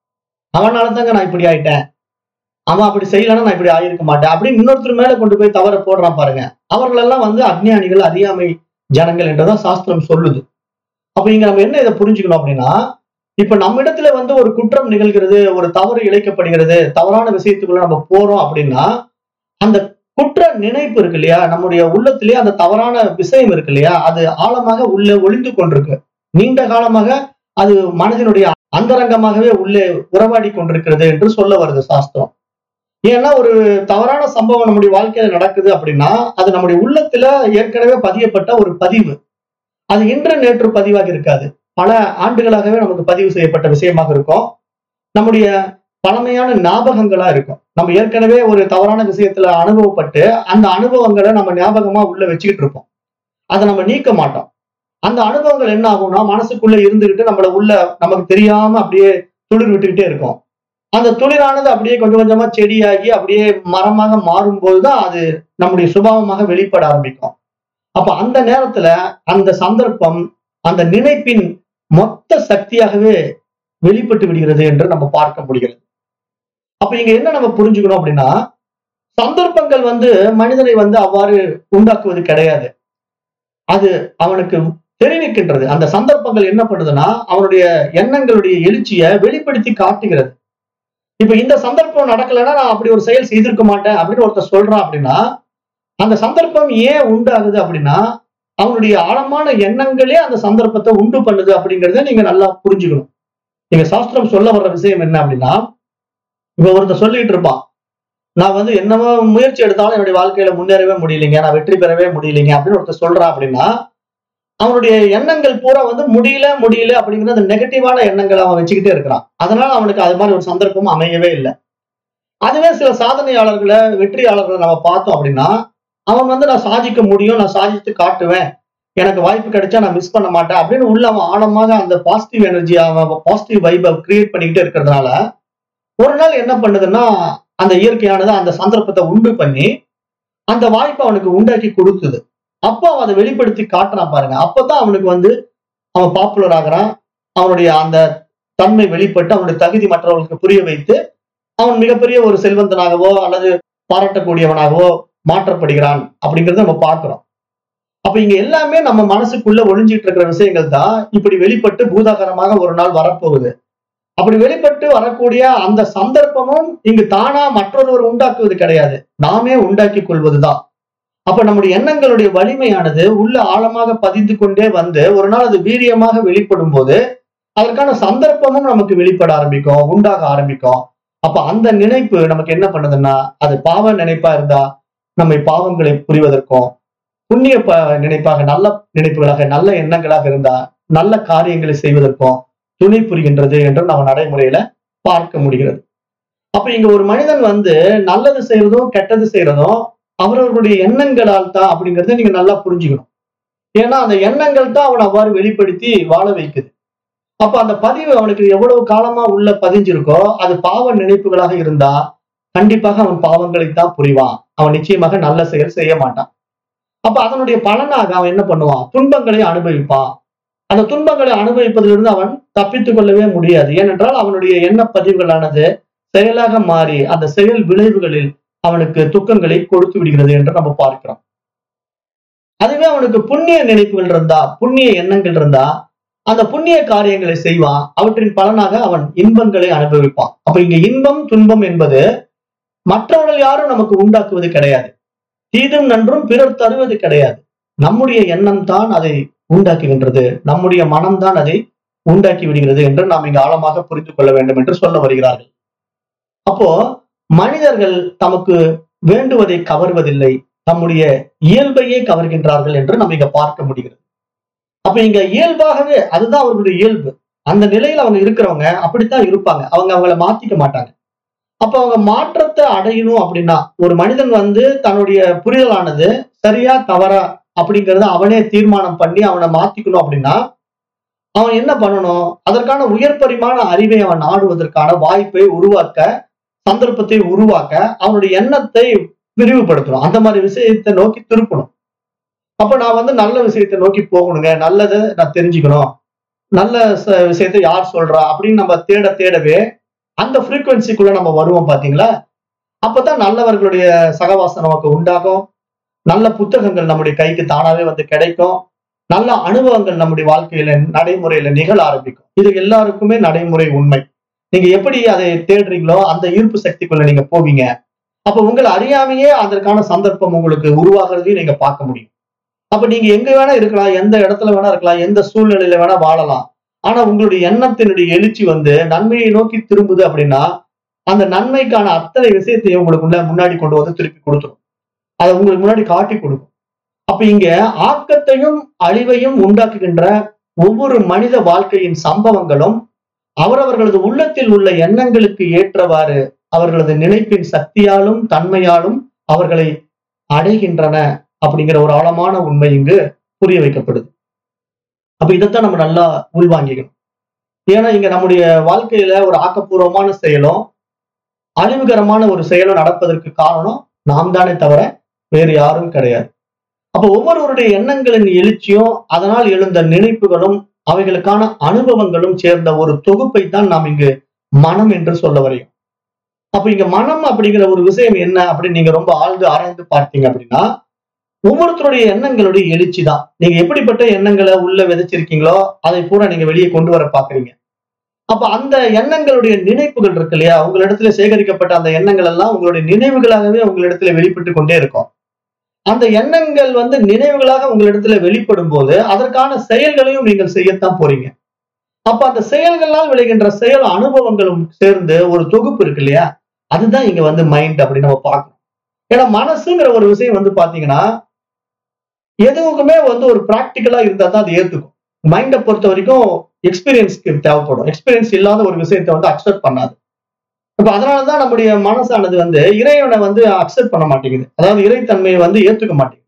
அவனால தாங்க நான் இப்படி ஆயிட்டேன் அவன் அப்படி செய்யலன்னா நான் இப்படி ஆயிருக்க மாட்டேன் அப்படின்னு இன்னொருத்தர் மேல கொண்டு போய் தவற போடுறான் பாருங்க அவர்கள் எல்லாம் வந்து அஜ்ஞானிகள் அறியாமை ஜனங்கள் என்றுதான் சாஸ்திரம் சொல்லுது அப்ப இங்க நம்ம என்ன இதை புரிஞ்சுக்கணும் அப்படின்னா இப்ப நம்ம இடத்துல வந்து ஒரு குற்றம் நிகழ்கிறது ஒரு தவறு இழைக்கப்படுகிறது தவறான விஷயத்துக்குள்ள நம்ம போறோம் அப்படின்னா அந்த குற்ற நினைப்பு இருக்கு இல்லையா நம்முடைய உள்ளத்திலேயே அந்த தவறான விஷயம் இருக்கு இல்லையா அது ஆழமாக உள்ளே ஒளிந்து கொண்டிருக்கு நீண்ட காலமாக அது மனதினுடைய அந்தரங்கமாகவே உள்ளே உறவாடி கொண்டிருக்கிறது என்று சொல்ல வருது சாஸ்திரம் ஏன்னா ஒரு தவறான சம்பவம் நம்முடைய வாழ்க்கையில நடக்குது அப்படின்னா அது நம்முடைய உள்ளத்துல ஏற்கனவே பதியப்பட்ட ஒரு பதிவு அது இன்று நேற்று பதிவாக இருக்காது பல ஆண்டுகளாகவே நமக்கு பதிவு செய்யப்பட்ட விஷயமாக இருக்கும் நம்முடைய பழமையான ஞாபகங்களா இருக்கும் நம்ம ஏற்கனவே ஒரு தவறான விஷயத்துல அனுபவப்பட்டு அந்த அனுபவங்களை நம்ம ஞாபகமா உள்ள வச்சுக்கிட்டு இருப்போம் அதை நம்ம நீக்க மாட்டோம் அந்த அனுபவங்கள் என்ன ஆகும்னா மனசுக்குள்ள இருந்துகிட்டு நம்மள உள்ள நமக்கு தெரியாம அப்படியே துளிர் விட்டுக்கிட்டே இருக்கும் அந்த துளிரானது அப்படியே கொஞ்சம் கொஞ்சமா செடியாகி அப்படியே மரமாக மாறும்போதுதான் அது நம்முடைய சுபாவமாக வெளிப்பட ஆரம்பிக்கும் அப்ப அந்த நேரத்துல அந்த சந்தர்ப்பம் அந்த நினைப்பின் மொத்த சக்தியாகவே வெளிப்பட்டு விடுகிறது என்று நம்ம பார்க்க முடிகிறது அப்ப இங்க என்ன நம்ம புரிஞ்சுக்கணும் அப்படின்னா சந்தர்ப்பங்கள் வந்து மனிதனை வந்து அவ்வாறு உண்டாக்குவது கிடையாது அது அவனுக்கு தெரிவிக்கின்றது அந்த சந்தர்ப்பங்கள் என்ன பண்ணுதுன்னா அவனுடைய எண்ணங்களுடைய எழுச்சியை வெளிப்படுத்தி காட்டுகிறது இப்ப இந்த சந்தர்ப்பம் நடக்கலைன்னா நான் அப்படி ஒரு செயல் செய்திருக்க மாட்டேன் அப்படின்னு ஒருத்தர் சொல்றான் அப்படின்னா அந்த சந்தர்ப்பம் ஏன் உண்டாகுது அப்படின்னா அவனுடைய ஆழமான எண்ணங்களே அந்த சந்தர்ப்பத்தை உண்டு பண்ணுது அப்படிங்கறத நீங்க நல்லா புரிஞ்சுக்கணும் நீங்க சாஸ்திரம் சொல்ல வர்ற விஷயம் என்ன அப்படின்னா இப்ப ஒருத்தர் சொல்லிட்டு இருப்பான் நான் வந்து என்னவோ முயற்சி எடுத்தாலும் என்னுடைய வாழ்க்கையில முன்னேறவே முடியலைங்க நான் வெற்றி பெறவே முடியலைங்க அப்படின்னு ஒருத்தர் சொல்றான் அப்படின்னா அவனுடைய எண்ணங்கள் பூரா வந்து முடியல முடியல அப்படிங்கிற அந்த நெகட்டிவான எண்ணங்களை அவன் வச்சுக்கிட்டே இருக்கிறான் அதனால அவனுக்கு அது மாதிரி ஒரு சந்தர்ப்பம் அமையவே இல்லை அதுவே சில சாதனையாளர்களை வெற்றியாளர்களை நம்ம பார்த்தோம் அப்படின்னா அவன் வந்து நான் சாதிக்க முடியும் நான் சாதித்து காட்டுவேன் எனக்கு வாய்ப்பு கிடைச்சா நான் மிஸ் பண்ண மாட்டேன் அப்படின்னு உள்ள அவன் ஆழமாக அந்த பாசிட்டிவ் எனர்ஜி அவன் பாசிட்டிவ் வைபை கிரியேட் பண்ணிக்கிட்டே இருக்கிறதுனால ஒரு நாள் என்ன பண்ணுதுன்னா அந்த இயற்கையானது அந்த சந்தர்ப்பத்தை உண்டு பண்ணி அந்த வாய்ப்பை அவனுக்கு உண்டாக்கி கொடுத்தது அப்போ அவன் அதை வெளிப்படுத்தி காட்டுறான் பாருங்க அப்பதான் அவனுக்கு வந்து அவன் பாப்புலர் ஆகுறான் அவனுடைய அந்த தன்மை வெளிப்பட்டு அவனுடைய தகுதி மற்றவர்களுக்கு புரிய வைத்து அவன் மிகப்பெரிய ஒரு செல்வந்தனாகவோ அல்லது பாராட்டக்கூடியவனாகவோ மாற்றப்படுகிறான் அப்படிங்கறத நம்ம பார்க்கிறோம் அப்ப இங்க எல்லாமே நம்ம மனசுக்குள்ள ஒளிஞ்சிட்டு இருக்கிற விஷயங்கள் தான் இப்படி வெளிப்பட்டு பூதாகரமாக ஒரு நாள் வரப்போகுது அப்படி வெளிப்பட்டு வரக்கூடிய அந்த சந்தர்ப்பமும் இங்கு தானா மற்றொருவர் உண்டாக்குவது கிடையாது நாமே உண்டாக்கி கொள்வதுதான் அப்ப நம்முடைய எண்ணங்களுடைய வலிமையானது உள்ள ஆழமாக பதிந்து கொண்டே வந்து ஒரு நாள் அது வீரியமாக வெளிப்படும் போது அதற்கான சந்தர்ப்பமும் நமக்கு வெளிப்பட ஆரம்பிக்கும் உண்டாக ஆரம்பிக்கும் அப்ப அந்த நினைப்பு நமக்கு என்ன பண்ணுதுன்னா அது பாவ நினைப்பா இருந்தா நம்மை பாவங்களை புரிவதற்கும் புண்ணிய ப நினைப்பாக நல்ல நினைப்புகளாக நல்ல எண்ணங்களாக இருந்தா நல்ல காரியங்களை செய்வதற்கும் துணை புரிகின்றது என்று நம்ம நடைமுறையில பார்க்க முடிகிறது அப்ப இங்க ஒரு மனிதன் வந்து நல்லது செய்யறதும் கெட்டது செய்யறதும் அவரவர்களுடைய எண்ணங்களால் தான் அப்படிங்கறத நீங்க நல்லா புரிஞ்சுக்கணும் ஏன்னா அந்த எண்ணங்கள் தான் அவனை அவ்வாறு வெளிப்படுத்தி வாழ வைக்குது அப்ப அந்த பதிவு அவனுக்கு எவ்வளவு காலமா உள்ள பதிஞ்சிருக்கோ அது பாவ நினைப்புகளாக இருந்தா கண்டிப்பாக அவன் பாவங்களை தான் புரிவான் அவன் நிச்சயமாக நல்ல செயல் செய்ய மாட்டான் அப்ப அதனுடைய பலனாக அவன் என்ன பண்ணுவான் துன்பங்களை அனுபவிப்பான் அந்த துன்பங்களை அனுபவிப்பதிலிருந்து அவன் தப்பித்துக் கொள்ளவே முடியாது ஏனென்றால் அவனுடைய எண்ண பதிவுகளானது செயலாக மாறி அந்த செயல் விளைவுகளில் அவனுக்கு துக்கங்களை கொடுத்து விடுகிறது என்று நம்ம பார்க்கிறோம் அதுவே அவனுக்கு புண்ணிய நினைப்புகள் இருந்தா புண்ணிய எண்ணங்கள் இருந்தா அந்த புண்ணிய காரியங்களை செய்வான் அவற்றின் பலனாக அவன் இன்பங்களை அனுபவிப்பான் அப்ப இங்க இன்பம் துன்பம் என்பது மற்றவர்கள் யாரும் நமக்கு உண்டாக்குவது கிடையாது தீதும் நன்றும் பிறர் தருவது கிடையாது நம்முடைய எண்ணம் தான் அதை உண்டாக்குகின்றது நம்முடைய மனம்தான் அதை உண்டாக்கி விடுகிறது என்று நாம் இங்கு ஆழமாக புரிந்து கொள்ள வேண்டும் என்று சொல்ல வருகிறார்கள் அப்போ மனிதர்கள் தமக்கு வேண்டுவதை கவர்வதில்லை தம்முடைய இயல்பையே கவர்கின்றார்கள் என்று நம்ம இங்க பார்க்க முடிகிறது அப்ப இங்க இயல்பாகவே அதுதான் அவர்களுடைய இயல்பு அந்த நிலையில அவங்க இருக்கிறவங்க அப்படித்தான் இருப்பாங்க அவங்க அவங்கள மாத்திக்க மாட்டாங்க அப்ப அவங்க மாற்றத்தை அடையணும் அப்படின்னா ஒரு மனிதன் வந்து தன்னுடைய புரிதலானது சரியா தவறா அப்படிங்கறத அவனே தீர்மானம் பண்ணி அவனை மாத்திக்கணும் அப்படின்னா அவன் என்ன பண்ணணும் அதற்கான உயர் பரிமாண அறிவை அவன் நாடுவதற்கான வாய்ப்பை உருவாக்க சந்தர்ப்பத்தை உருவாக்க அவனுடைய எண்ணத்தை விரிவுபடுத்தணும் அந்த மாதிரி விஷயத்தை நோக்கி திருப்பணும் அப்ப நான் வந்து நல்ல விஷயத்தை நோக்கி போகணுங்க நல்லதை நான் தெரிஞ்சுக்கணும் நல்ல ச- விஷயத்தை யார் சொல்றா அப்படின்னு நம்ம தேட தேடவே அந்த ஃப்ரீக்குவென்சிக்குள்ள நம்ம வருவோம் பாத்தீங்களா அப்பதான் நல்லவர்களுடைய சகவாசம் நமக்கு உண்டாகும் நல்ல புத்தகங்கள் நம்முடைய கைக்கு தானாவே வந்து கிடைக்கும் நல்ல அனுபவங்கள் நம்முடைய வாழ்க்கையில நடைமுறையில நிகழ ஆரம்பிக்கும் இது எல்லாருக்குமே நடைமுறை உண்மை நீங்க எப்படி அதை தேடுறீங்களோ அந்த ஈர்ப்பு சக்திக்குள்ள நீங்க போவீங்க அப்ப உங்களை அறியாமையே அதற்கான சந்தர்ப்பம் உங்களுக்கு உருவாகிறதையும் நீங்க பார்க்க முடியும் அப்ப நீங்க எங்க வேணா இருக்கலாம் எந்த இடத்துல வேணா இருக்கலாம் எந்த சூழ்நிலையில வேணா வாழலாம் ஆனா உங்களுடைய எண்ணத்தினுடைய எழுச்சி வந்து நன்மையை நோக்கி திரும்புது அப்படின்னா அந்த நன்மைக்கான அத்தனை விஷயத்தையும் உங்களுக்குள்ள முன்னாடி கொண்டு வந்து திருப்பி கொடுத்துரும் அதை உங்களுக்கு முன்னாடி காட்டி கொடுக்கும் அப்ப இங்க ஆக்கத்தையும் அழிவையும் உண்டாக்குகின்ற ஒவ்வொரு மனித வாழ்க்கையின் சம்பவங்களும் அவரவர்களது உள்ளத்தில் உள்ள எண்ணங்களுக்கு ஏற்றவாறு அவர்களது நினைப்பின் சக்தியாலும் தன்மையாலும் அவர்களை அடைகின்றன அப்படிங்கிற ஒரு ஆழமான உண்மை இங்கு புரிய வைக்கப்படுது அப்ப இதைத்தான் நம்ம நல்லா உள்வாங்கிக்கணும் ஏன்னா இங்க நம்முடைய வாழ்க்கையில ஒரு ஆக்கப்பூர்வமான செயலும் அழிவுகரமான ஒரு செயலும் நடப்பதற்கு காரணம் நாம் தானே தவிர வேறு யாரும் கிடையாது அப்ப ஒவ்வொருவருடைய எண்ணங்களின் எழுச்சியும் அதனால் எழுந்த நினைப்புகளும் அவைகளுக்கான அனுபவங்களும் சேர்ந்த ஒரு தொகுப்பை தான் நாம் இங்கு மனம் என்று சொல்ல வரையும் அப்ப இங்க மனம் அப்படிங்கிற ஒரு விஷயம் என்ன அப்படின்னு நீங்க ரொம்ப ஆழ்ந்து ஆராய்ந்து பார்த்தீங்க அப்படின்னா ஒவ்வொருத்தருடைய எண்ணங்களுடைய எழுச்சி தான் நீங்க எப்படிப்பட்ட எண்ணங்களை உள்ள விதைச்சிருக்கீங்களோ அதை பூரா நீங்க வெளியே கொண்டு வர பாக்குறீங்க அப்ப அந்த எண்ணங்களுடைய நினைப்புகள் இருக்கு இல்லையா உங்களிடத்துல சேகரிக்கப்பட்ட அந்த எண்ணங்கள் எல்லாம் உங்களுடைய நினைவுகளாகவே உங்களிடத்துல வெளிப்பட்டு கொண்டே இருக்கும் அந்த எண்ணங்கள் வந்து நினைவுகளாக உங்களிடத்துல வெளிப்படும் போது அதற்கான செயல்களையும் நீங்கள் செய்யத்தான் போறீங்க அப்ப அந்த செயல்களால் விளைகின்ற செயல் அனுபவங்களும் சேர்ந்து ஒரு தொகுப்பு இருக்கு இல்லையா அதுதான் இங்க வந்து மைண்ட் அப்படின்னு நம்ம பார்க்கணும் ஏன்னா மனசுங்கிற ஒரு விஷயம் வந்து பாத்தீங்கன்னா எதுவுக்குமே வந்து ஒரு பிராக்டிக்கலா இருந்தா தான் அது ஏத்துக்கும் மைண்டை பொறுத்த வரைக்கும் எக்ஸ்பீரியன்ஸ்க்கு தேவைப்படும் எக்ஸ்பீரியன்ஸ் இல்லாத ஒரு விஷயத்தை வந்து அக்செப்ட் பண்ணாது அப்ப அதனாலதான் நம்முடைய மனசானது வந்து இறைவனை வந்து அக்செப்ட் பண்ண மாட்டேங்குது அதாவது இறைத்தன்மையை வந்து ஏத்துக்க மாட்டேங்குது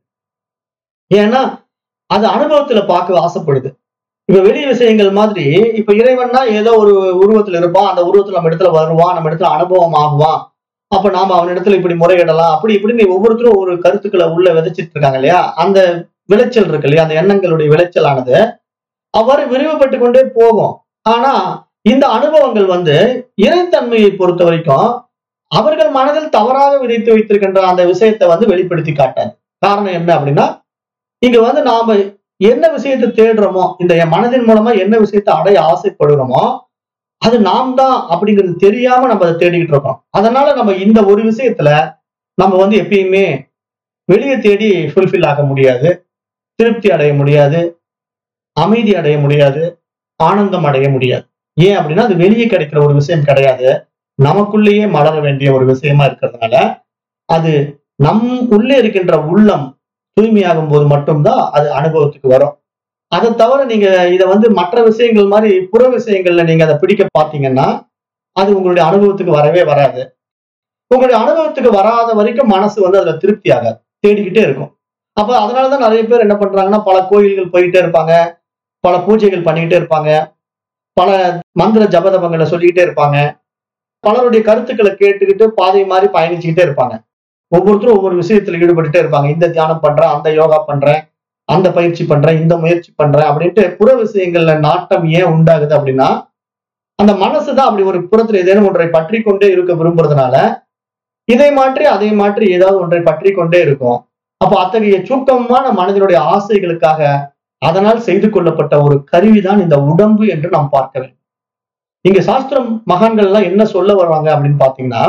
ஏன்னா அது அனுபவத்துல பார்க்க ஆசைப்படுது இப்ப வெளி விஷயங்கள் மாதிரி இப்ப இறைவன்னா ஏதோ ஒரு உருவத்துல இருப்பான் அந்த உருவத்துல நம்ம இடத்துல வருவான் நம்ம இடத்துல அனுபவம் ஆகுவான் அப்ப நாம அவன் இடத்துல இப்படி முறையிடலாம் அப்படி இப்படின்னு ஒவ்வொருத்தரும் ஒரு கருத்துக்களை உள்ள விதைச்சிட்டு இருக்காங்க இல்லையா அந்த விளைச்சல் இருக்கு இல்லையா அந்த எண்ணங்களுடைய விளைச்சலானது அவ்வாறு விரிவுபட்டு கொண்டே போகும் ஆனா இந்த அனுபவங்கள் வந்து இறைத்தன்மையை பொறுத்த வரைக்கும் அவர்கள் மனதில் தவறாக விதைத்து வைத்திருக்கின்ற அந்த விஷயத்தை வந்து வெளிப்படுத்தி காட்டாது காரணம் என்ன அப்படின்னா இங்க வந்து நாம என்ன விஷயத்தை தேடுறோமோ இந்த என் மனதின் மூலமா என்ன விஷயத்தை அடைய ஆசைப்படுறோமோ அது நாம் தான் அப்படிங்கிறது தெரியாம நம்ம அதை தேடிக்கிட்டு இருக்கோம் அதனால நம்ம இந்த ஒரு விஷயத்துல நம்ம வந்து எப்பயுமே வெளியே தேடி ஃபுல்ஃபில் ஆக முடியாது திருப்தி அடைய முடியாது அமைதி அடைய முடியாது ஆனந்தம் அடைய முடியாது ஏன் அப்படின்னா அது வெளியே கிடைக்கிற ஒரு விஷயம் கிடையாது நமக்குள்ளேயே மலர வேண்டிய ஒரு விஷயமா இருக்கிறதுனால அது நம் உள்ளே இருக்கின்ற உள்ளம் தூய்மையாகும் போது மட்டும்தான் அது அனுபவத்துக்கு வரும் அதை தவிர நீங்க இதை வந்து மற்ற விஷயங்கள் மாதிரி புற விஷயங்கள்ல நீங்க அதை பிடிக்க பார்த்தீங்கன்னா அது உங்களுடைய அனுபவத்துக்கு வரவே வராது உங்களுடைய அனுபவத்துக்கு வராத வரைக்கும் மனசு வந்து அதுல திருப்தி ஆகாது தேடிக்கிட்டே இருக்கும் அப்ப அதனாலதான் நிறைய பேர் என்ன பண்றாங்கன்னா பல கோயில்கள் போயிட்டே இருப்பாங்க பல பூஜைகள் பண்ணிக்கிட்டே இருப்பாங்க பல மந்திர ஜபதபங்களை சொல்லிக்கிட்டே இருப்பாங்க பலருடைய கருத்துக்களை கேட்டுக்கிட்டு பாதை மாதிரி பயணிச்சுக்கிட்டே இருப்பாங்க ஒவ்வொருத்தரும் ஒவ்வொரு விஷயத்துல ஈடுபட்டுட்டே இருப்பாங்க இந்த தியானம் பண்றேன் அந்த யோகா பண்றேன் அந்த பயிற்சி பண்றேன் இந்த முயற்சி பண்றேன் அப்படின்ட்டு புற விஷயங்கள்ல நாட்டம் ஏன் உண்டாகுது அப்படின்னா அந்த மனசு தான் அப்படி ஒரு புறத்துல ஏதேனும் ஒன்றை பற்றி கொண்டே இருக்க விரும்புறதுனால இதை மாற்றி அதை மாற்றி ஏதாவது ஒன்றை பற்றி கொண்டே இருக்கும் அப்போ அத்தகைய சுருக்கமான மனதினுடைய ஆசைகளுக்காக அதனால் செய்து கொள்ளப்பட்ட ஒரு கருவிதான் இந்த உடம்பு என்று நாம் பார்க்க வேண்டும் இங்க சாஸ்திரம் மகான்கள் எல்லாம் என்ன சொல்ல வருவாங்க அப்படின்னு பாத்தீங்கன்னா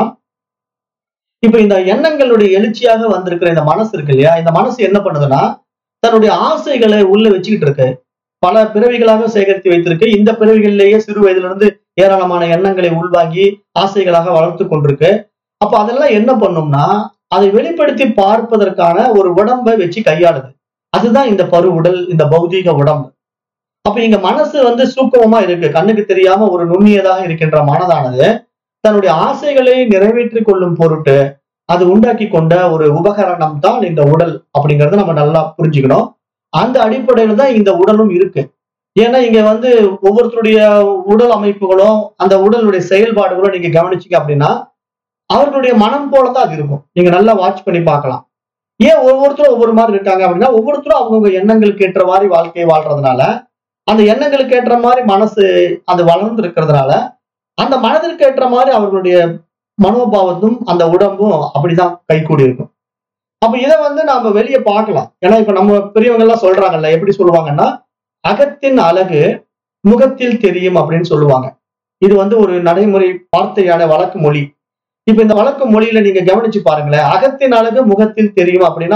இப்ப இந்த எண்ணங்களுடைய எழுச்சியாக வந்திருக்கிற இந்த மனசு இருக்கு இல்லையா இந்த மனசு என்ன பண்ணுதுன்னா தன்னுடைய ஆசைகளை உள்ள வச்சுக்கிட்டு இருக்கு பல பிறவிகளாக சேகரித்து வைத்திருக்கு இந்த பிறவிகளிலேயே சிறு வயதுல இருந்து ஏராளமான எண்ணங்களை உள்வாங்கி ஆசைகளாக வளர்த்து கொண்டிருக்கு அப்ப அதெல்லாம் என்ன பண்ணும்னா அதை வெளிப்படுத்தி பார்ப்பதற்கான ஒரு உடம்பை வச்சு கையாளுது அதுதான் இந்த பரு உடல் இந்த பௌதீக உடம்பு அப்ப இங்க மனசு வந்து சூக்கமா இருக்கு கண்ணுக்கு தெரியாம ஒரு நுண்ணியதாக இருக்கின்ற மனதானது தன்னுடைய ஆசைகளை நிறைவேற்றிக் கொள்ளும் பொருட்டு அது உண்டாக்கி கொண்ட ஒரு உபகரணம் தான் இந்த உடல் அப்படிங்கறத நம்ம நல்லா புரிஞ்சுக்கணும் அந்த அடிப்படையில தான் இந்த உடலும் இருக்கு ஏன்னா இங்க வந்து ஒவ்வொருத்தருடைய உடல் அமைப்புகளும் அந்த உடலுடைய செயல்பாடுகளும் நீங்க கவனிச்சீங்க அப்படின்னா அவர்களுடைய மனம் போலதான் அது இருக்கும் நீங்க நல்லா வாட்ச் பண்ணி பார்க்கலாம் ஏன் ஒவ்வொருத்தரும் ஒவ்வொரு மாதிரி இருக்காங்க அப்படின்னா ஒவ்வொருத்தரும் அவங்கவுங்க எண்ணங்களுக்கு ஏற்ற மாதிரி வாழ்க்கையை வாழ்றதுனால அந்த எண்ணங்களுக்கு ஏற்ற மாதிரி மனசு அது வளர்ந்து இருக்கிறதுனால அந்த மனதிற்கு ஏற்ற மாதிரி அவர்களுடைய மனோபாவத்தும் அந்த உடம்பும் அப்படிதான் கைகூடி இருக்கும் அப்ப இதை வந்து நாம வெளியே பார்க்கலாம் ஏன்னா இப்ப நம்ம பெரியவங்க எல்லாம் சொல்றாங்கல்ல எப்படி சொல்லுவாங்கன்னா அகத்தின் அழகு முகத்தில் தெரியும் அப்படின்னு சொல்லுவாங்க இது வந்து ஒரு நடைமுறை வார்த்தையான வழக்கு மொழி இப்ப இந்த வழக்கு மொழியில நீங்க கவனிச்சு பாருங்களேன் அகத்தின் அழகு முகத்தில் தெரியும் அப்படின்னா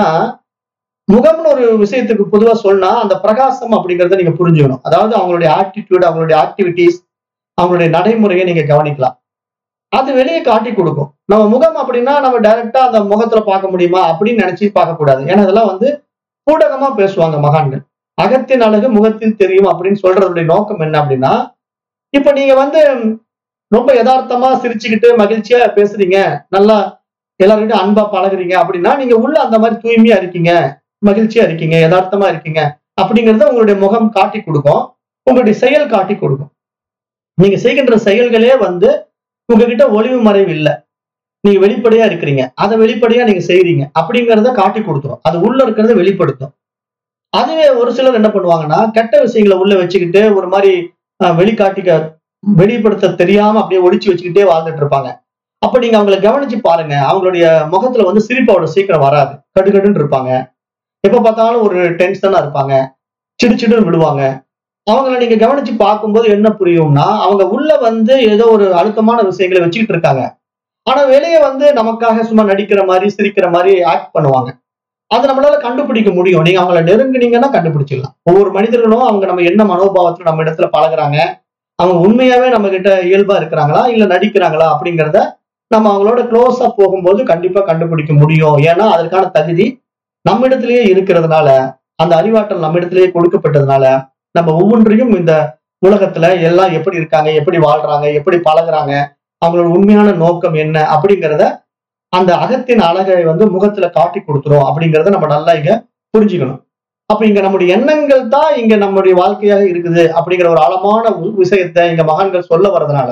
முகம்னு ஒரு விஷயத்துக்கு பொதுவா சொன்னா அந்த பிரகாசம் அப்படிங்கறத நீங்க புரிஞ்சுக்கணும் அதாவது அவங்களுடைய ஆட்டிடியூட் அவங்களுடைய ஆக்டிவிட்டிஸ் அவங்களுடைய நடைமுறையை நீங்க கவனிக்கலாம் அது வெளியே காட்டி கொடுக்கும் நம்ம முகம் அப்படின்னா நம்ம டைரக்டா அந்த முகத்துல பார்க்க முடியுமா அப்படின்னு நினைச்சு பார்க்க கூடாது ஏன்னா இதெல்லாம் வந்து பூடகமா பேசுவாங்க மகான்கள் அகத்தின் அழகு முகத்தில் தெரியும் அப்படின்னு சொல்றதுடைய நோக்கம் என்ன அப்படின்னா இப்ப நீங்க வந்து ரொம்ப யதார்த்தமா சிரிச்சுக்கிட்டு மகிழ்ச்சியா பேசுறீங்க நல்லா எல்லார்கிட்டும் அன்பா பழகுறீங்க அப்படின்னா நீங்க உள்ள அந்த மாதிரி தூய்மையா இருக்கீங்க மகிழ்ச்சியா இருக்கீங்க யதார்த்தமா இருக்கீங்க அப்படிங்கறத உங்களுடைய முகம் காட்டி கொடுக்கும் உங்களுடைய செயல் காட்டி கொடுக்கும் நீங்க செய்கின்ற செயல்களே வந்து உங்ககிட்ட ஒளிவு மறைவு இல்லை நீங்க வெளிப்படையா இருக்கிறீங்க அதை வெளிப்படையா நீங்க செய்றீங்க அப்படிங்கறத காட்டி கொடுத்துரும் அது உள்ள இருக்கிறத வெளிப்படுத்தும் அதுவே ஒரு சிலர் என்ன பண்ணுவாங்கன்னா கெட்ட விஷயங்களை உள்ள வச்சுக்கிட்டு ஒரு மாதிரி அஹ், வெளிக்காட்டிக்க வெளிப்படுத்த தெரியாம அப்படியே ஒளிச்சு வச்சுக்கிட்டே வாழ்ந்துட்டு இருப்பாங்க அப்ப நீங்க அவங்களை கவனிச்சு பாருங்க அவங்களுடைய முகத்துல வந்து சிரிப்பு அவ்வளவு சீக்கிரம் வராது கடுகடுன்னு இருப்பாங்க எப்ப பார்த்தாலும் ஒரு டென்ஷனா இருப்பாங்க சிடுச்சிடுன்னு விடுவாங்க அவங்கள நீங்க கவனிச்சு பார்க்கும்போது என்ன புரியும்னா அவங்க உள்ள வந்து ஏதோ ஒரு அழுத்தமான விஷயங்களை வச்சுக்கிட்டு இருக்காங்க ஆனா வெளியே வந்து நமக்காக சும்மா நடிக்கிற மாதிரி சிரிக்கிற மாதிரி ஆக்ட் பண்ணுவாங்க அது நம்மளால கண்டுபிடிக்க முடியும் நீங்க அவங்கள நெருங்குனீங்கன்னா கண்டுபிடிச்சிடலாம் ஒவ்வொரு மனிதர்களும் அவங்க நம்ம என்ன மனோபாவத்துல நம்ம இடத்துல பழகுறாங்க அவங்க உண்மையாவே நம்ம கிட்ட இயல்பா இருக்கிறாங்களா இல்ல நடிக்கிறாங்களா அப்படிங்கிறத நம்ம அவங்களோட க்ளோஸா போகும்போது கண்டிப்பா கண்டுபிடிக்க முடியும் ஏன்னா அதற்கான தகுதி நம்ம இடத்திலேயே இருக்கிறதுனால அந்த அறிவாற்றல் நம்ம இடத்திலேயே கொடுக்கப்பட்டதுனால நம்ம ஒவ்வொன்றையும் இந்த உலகத்துல எல்லாம் எப்படி இருக்காங்க எப்படி வாழ்றாங்க எப்படி பழகுறாங்க அவங்களோட உண்மையான நோக்கம் என்ன அப்படிங்கிறத அந்த அகத்தின் அழகை வந்து முகத்துல காட்டி கொடுத்துரும் அப்படிங்கிறத நம்ம நல்லா இங்க புரிஞ்சுக்கணும் அப்ப இங்க நம்முடைய எண்ணங்கள் தான் இங்க நம்முடைய வாழ்க்கையாக இருக்குது அப்படிங்கிற ஒரு ஆழமான வி- விஷயத்தை இங்க மகான்கள் சொல்ல வர்றதுனால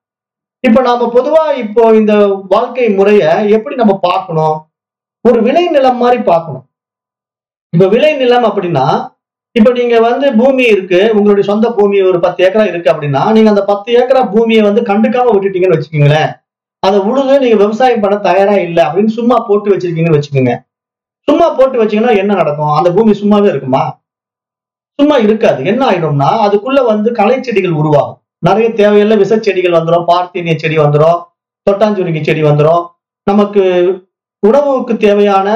இப்ப நாம பொதுவா இப்போ இந்த வாழ்க்கை முறைய எப்படி நம்ம பார்க்கணும் ஒரு விளை நிலம் மாதிரி பார்க்கணும் இப்ப விளை நிலம் அப்படின்னா இப்ப நீங்க வந்து பூமி இருக்கு உங்களுடைய சொந்த பூமி ஒரு பத்து ஏக்கரா இருக்கு அப்படின்னா நீங்க அந்த பத்து ஏக்கரா பூமியை வந்து கண்டுக்காம விட்டுட்டீங்கன்னு வச்சுக்கோங்களேன் அதை உழுது நீங்க விவசாயம் பண்ண தயாரா இல்லை அப்படின்னு சும்மா போட்டு வச்சிருக்கீங்கன்னு வச்சுக்கோங்க சும்மா போட்டு வச்சீங்கன்னா என்ன நடக்கும் அந்த பூமி சும்மாவே இருக்குமா சும்மா இருக்காது என்ன ஆயிடும்னா அதுக்குள்ள வந்து களை செடிகள் உருவாகும் நிறைய தேவையில்ல விச செடிகள் வந்துடும் பார்த்தீனிய செடி வந்துடும் தொட்டாஞ்சுருங்கி செடி வந்துடும் நமக்கு உணவுக்கு தேவையான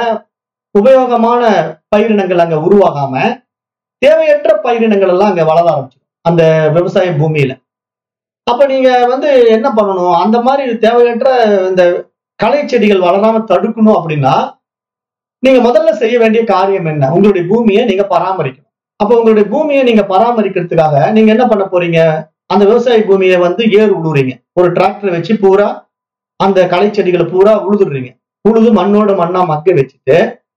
உபயோகமான பயிரினங்கள் அங்க உருவாகாம தேவையற்ற பயிரினங்கள் எல்லாம் அங்க வளர ஆரம்பிச்சிடும் அந்த விவசாய பூமியில அப்ப நீங்க வந்து என்ன பண்ணணும் அந்த மாதிரி தேவையற்ற இந்த களை செடிகள் வளராம தடுக்கணும் அப்படின்னா நீங்க முதல்ல செய்ய வேண்டிய காரியம் என்ன உங்களுடைய பூமியை நீங்க பராமரிக்கணும் அப்ப உங்களுடைய பூமியை நீங்க பராமரிக்கிறதுக்காக நீங்க என்ன பண்ண போறீங்க அந்த விவசாய பூமியை வந்து ஏர் உழுவுறீங்க ஒரு டிராக்டர் வச்சு பூரா அந்த களை செடிகளை பூரா உழுதுடுறீங்க உழுது மண்ணோட மண்ணா மக்க வச்சுட்டு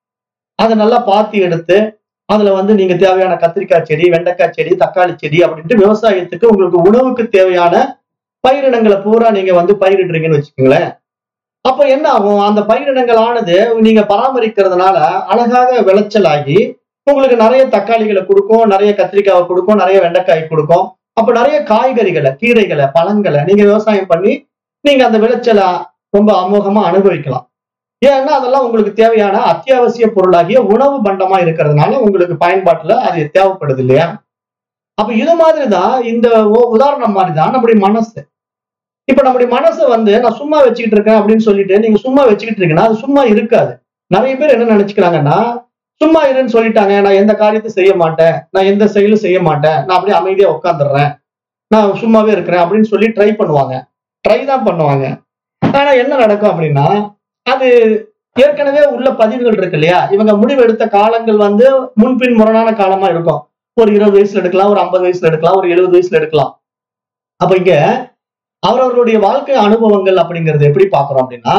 அதை நல்லா பாத்தி எடுத்து அதுல வந்து நீங்க தேவையான கத்திரிக்காய் செடி வெண்டைக்காய் செடி தக்காளி செடி அப்படின்ட்டு விவசாயத்துக்கு உங்களுக்கு உணவுக்கு தேவையான பயிரினங்களை பூரா நீங்க வந்து பயிரிடுறீங்கன்னு வச்சுக்கோங்களேன் அப்ப என்ன ஆகும் அந்த பயிரினங்கள் ஆனது நீங்க பராமரிக்கிறதுனால அழகாக விளைச்சலாகி உங்களுக்கு நிறைய தக்காளிகளை கொடுக்கும் நிறைய கத்திரிக்காவை கொடுக்கும் நிறைய வெண்டைக்காய் கொடுக்கும் அப்ப நிறைய காய்கறிகளை கீரைகளை பழங்களை நீங்க விவசாயம் பண்ணி நீங்க அந்த விளைச்சலை ரொம்ப அமோகமா அனுபவிக்கலாம் ஏன்னா அதெல்லாம் உங்களுக்கு தேவையான அத்தியாவசிய பொருளாகிய உணவு பண்டமா இருக்கிறதுனால உங்களுக்கு பயன்பாட்டுல அது தேவைப்படுது இல்லையா அப்ப இது மாதிரிதான் இந்த உ- உதாரணம் மாதிரிதான் நம்முடைய மனசு இப்ப நம்முடைய மனசை வந்து நான் சும்மா வச்சுக்கிட்டு இருக்கேன் அப்படின்னு சொல்லிட்டு நீங்க சும்மா வச்சுக்கிட்டு இருக்கீங்கன்னா அது சும்மா இருக்காது நிறைய பேர் என்ன நினைச்சுக்கிறாங்கன்னா சும்மா இருன்னு சொல்லிட்டாங்க நான் எந்த காரியத்தையும் செய்ய மாட்டேன் நான் எந்த செயலும் செய்ய மாட்டேன் நான் அப்படியே அமைதியா உட்காந்துடுறேன் நான் சும்மாவே இருக்கிறேன் அப்படின்னு சொல்லி ட்ரை பண்ணுவாங்க ட்ரை தான் பண்ணுவாங்க ஆனா என்ன நடக்கும் அப்படின்னா அது ஏற்கனவே உள்ள பதிவுகள் இருக்கு இல்லையா இவங்க முடிவு எடுத்த காலங்கள் வந்து முன்பின் முரணான காலமா இருக்கும் ஒரு இருபது வயசுல எடுக்கலாம் ஒரு ஐம்பது வயசுல எடுக்கலாம் ஒரு எழுபது வயசுல எடுக்கலாம் அப்ப இங்க அவரவர்களுடைய வாழ்க்கை அனுபவங்கள் அப்படிங்கிறது எப்படி பார்க்கிறோம் அப்படின்னா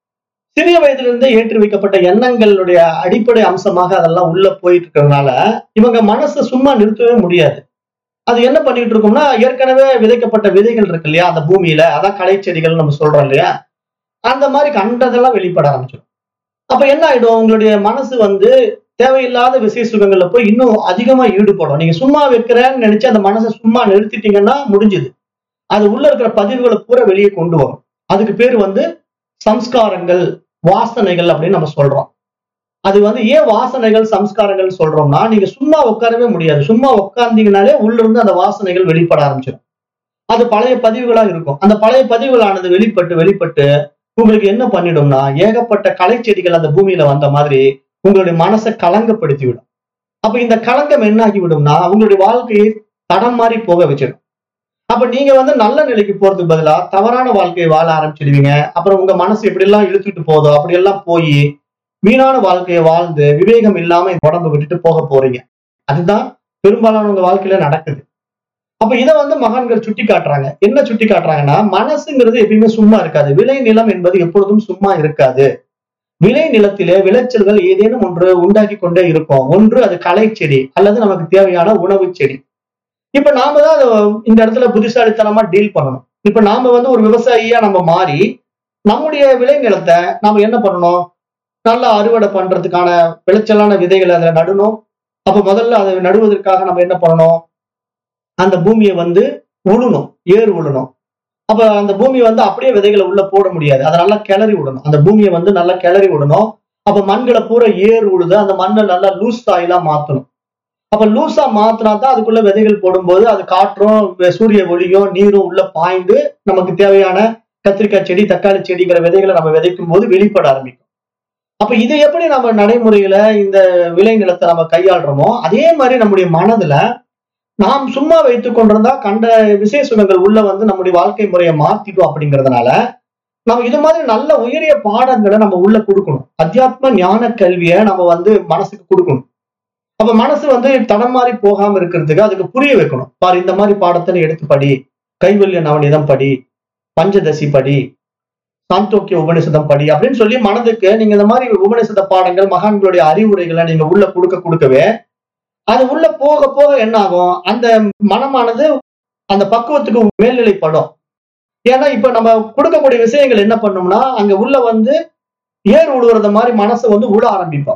சிறிய வயதிலிருந்தே ஏற்றி வைக்கப்பட்ட எண்ணங்களுடைய அடிப்படை அம்சமாக அதெல்லாம் உள்ள போயிட்டு இருக்கிறதுனால இவங்க மனசை சும்மா நிறுத்தவே முடியாது அது என்ன பண்ணிட்டு இருக்கோம்னா ஏற்கனவே விதைக்கப்பட்ட விதைகள் இருக்கு இல்லையா அந்த பூமியில அதான் களை செடிகள் நம்ம சொல்றோம் இல்லையா அந்த மாதிரி கண்டதெல்லாம் வெளிப்பட ஆரம்பிச்சிடும் அப்ப என்ன ஆயிடும் உங்களுடைய மனசு வந்து தேவையில்லாத விசை சுகங்கள்ல போய் இன்னும் அதிகமா ஈடுபடும் நீங்க சும்மா வைக்கிறேன்னு நினைச்சு அந்த மனசை சும்மா நிறுத்திட்டீங்கன்னா முடிஞ்சுது அது உள்ள இருக்கிற பதிவுகளை பூரா வெளியே கொண்டு வரும் அதுக்கு பேர் வந்து சம்ஸ்காரங்கள் வாசனைகள் அப்படின்னு நம்ம சொல்றோம் அது வந்து ஏன் வாசனைகள் சம்ஸ்காரங்கள் சொல்றோம்னா நீங்க சும்மா உட்காரவே முடியாது சும்மா உட்கார்ந்தீங்கனாலே உள்ள இருந்து அந்த வாசனைகள் வெளிப்பட ஆரம்பிச்சிடும் அது பழைய பதிவுகளா இருக்கும் அந்த பழைய பதிவுகளானது வெளிப்பட்டு வெளிப்பட்டு உங்களுக்கு என்ன பண்ணிடும்னா ஏகப்பட்ட களை செடிகள் அந்த பூமியில வந்த மாதிரி உங்களுடைய மனசை கலங்கப்படுத்தி விடும் அப்ப இந்த கலங்கம் என்ன ஆகி விடும்னா உங்களுடைய வாழ்க்கையை தடம் மாறி போக வச்சிடும் அப்ப நீங்க வந்து நல்ல நிலைக்கு போறதுக்கு பதிலா தவறான வாழ்க்கையை வாழ ஆரம்பிச்சிடுவீங்க அப்புறம் உங்க மனசு எப்படி எல்லாம் இழுத்துட்டு போதோ அப்படி எல்லாம் போய் வீணான வாழ்க்கையை வாழ்ந்து விவேகம் இல்லாம உடம்பு விட்டுட்டு போக போறீங்க அதுதான் பெரும்பாலானவங்க வாழ்க்கையில நடக்குது அப்ப இதை வந்து மகான்கள் சுட்டி காட்டுறாங்க என்ன சுட்டி காட்டுறாங்கன்னா மனசுங்கிறது எப்பயுமே சும்மா இருக்காது விளை நிலம் என்பது எப்பொழுதும் சும்மா இருக்காது விளை நிலத்திலே விளைச்சல்கள் ஏதேனும் ஒன்று உண்டாக்கி கொண்டே இருக்கும் ஒன்று அது களை செடி அல்லது நமக்கு தேவையான உணவு செடி இப்ப நாம தான் அதை இந்த இடத்துல புத்திசாலித்தனமா டீல் பண்ணணும் இப்ப நாம வந்து ஒரு விவசாயியா நம்ம மாறி நம்முடைய விளை நிலத்தை நாம என்ன பண்ணணும் நல்லா அறுவடை பண்றதுக்கான விளைச்சலான விதைகளை அதுல நடணும் அப்ப முதல்ல அதை நடுவதற்காக நம்ம என்ன பண்ணணும் அந்த பூமியை வந்து உழணும் ஏர் உழணும் அப்ப அந்த பூமி வந்து அப்படியே விதைகளை உள்ள போட முடியாது அதை நல்லா கிளறி விடணும் அந்த பூமியை வந்து நல்லா கிளறி விடணும் அப்ப மண்களை பூரா ஏர் உழுது அந்த மண்ணை நல்லா லூஸ் தாயிலா மாத்தணும் அப்ப லூஸா மாத்தினா தான் அதுக்குள்ள விதைகள் போடும்போது அது காற்றும் வெ- சூரிய ஒளியும் நீரும் உள்ள பாய்ந்து நமக்கு தேவையான கத்திரிக்காய் செடி தக்காளி செடிங்கிற விதைகளை நம்ம விதைக்கும் போது வெளிப்பட ஆரம்பிக்கும் அப்ப இதை எப்படி நம்ம நடைமுறையில இந்த விளை நிலத்தை நம்ம கையாளுறோமோ அதே மாதிரி நம்முடைய மனதுல நாம் சும்மா வைத்துக் கொண்டிருந்தா கண்ட விசேஷ சுகங்கள் உள்ள வந்து நம்முடைய வாழ்க்கை முறையை மாத்திட்டோம் அப்படிங்கறதுனால நம்ம இது மாதிரி நல்ல உயரிய பாடங்களை நம்ம உள்ள கொடுக்கணும் அத்தியாத்ம ஞான கல்வியை நம்ம வந்து மனசுக்கு கொடுக்கணும் அப்ப மனசு வந்து தடம் மாறி போகாம இருக்கிறதுக்கு அதுக்கு புரிய வைக்கணும் பாரு இந்த மாதிரி பாடத்தை நீ எடுத்து படி கைவல்ய நவனிதம் படி பஞ்சதசி படி சாந்தோக்கிய உபனிஷதம் படி அப்படின்னு சொல்லி மனதுக்கு நீங்க இந்த மாதிரி உபனிஷத பாடங்கள் மகான்களுடைய அறிவுரைகளை நீங்க உள்ள கொடுக்க கொடுக்கவே அது உள்ள போக போக என்ன ஆகும் அந்த மனமானது அந்த பக்குவத்துக்கு மேல்நிலைப்படும் ஏன்னா இப்ப நம்ம கொடுக்கக்கூடிய விஷயங்கள் என்ன பண்ணோம்னா அங்க உள்ள வந்து ஏர் உழுவுறத மாதிரி மனசை வந்து உழ ஆரம்பிப்போம்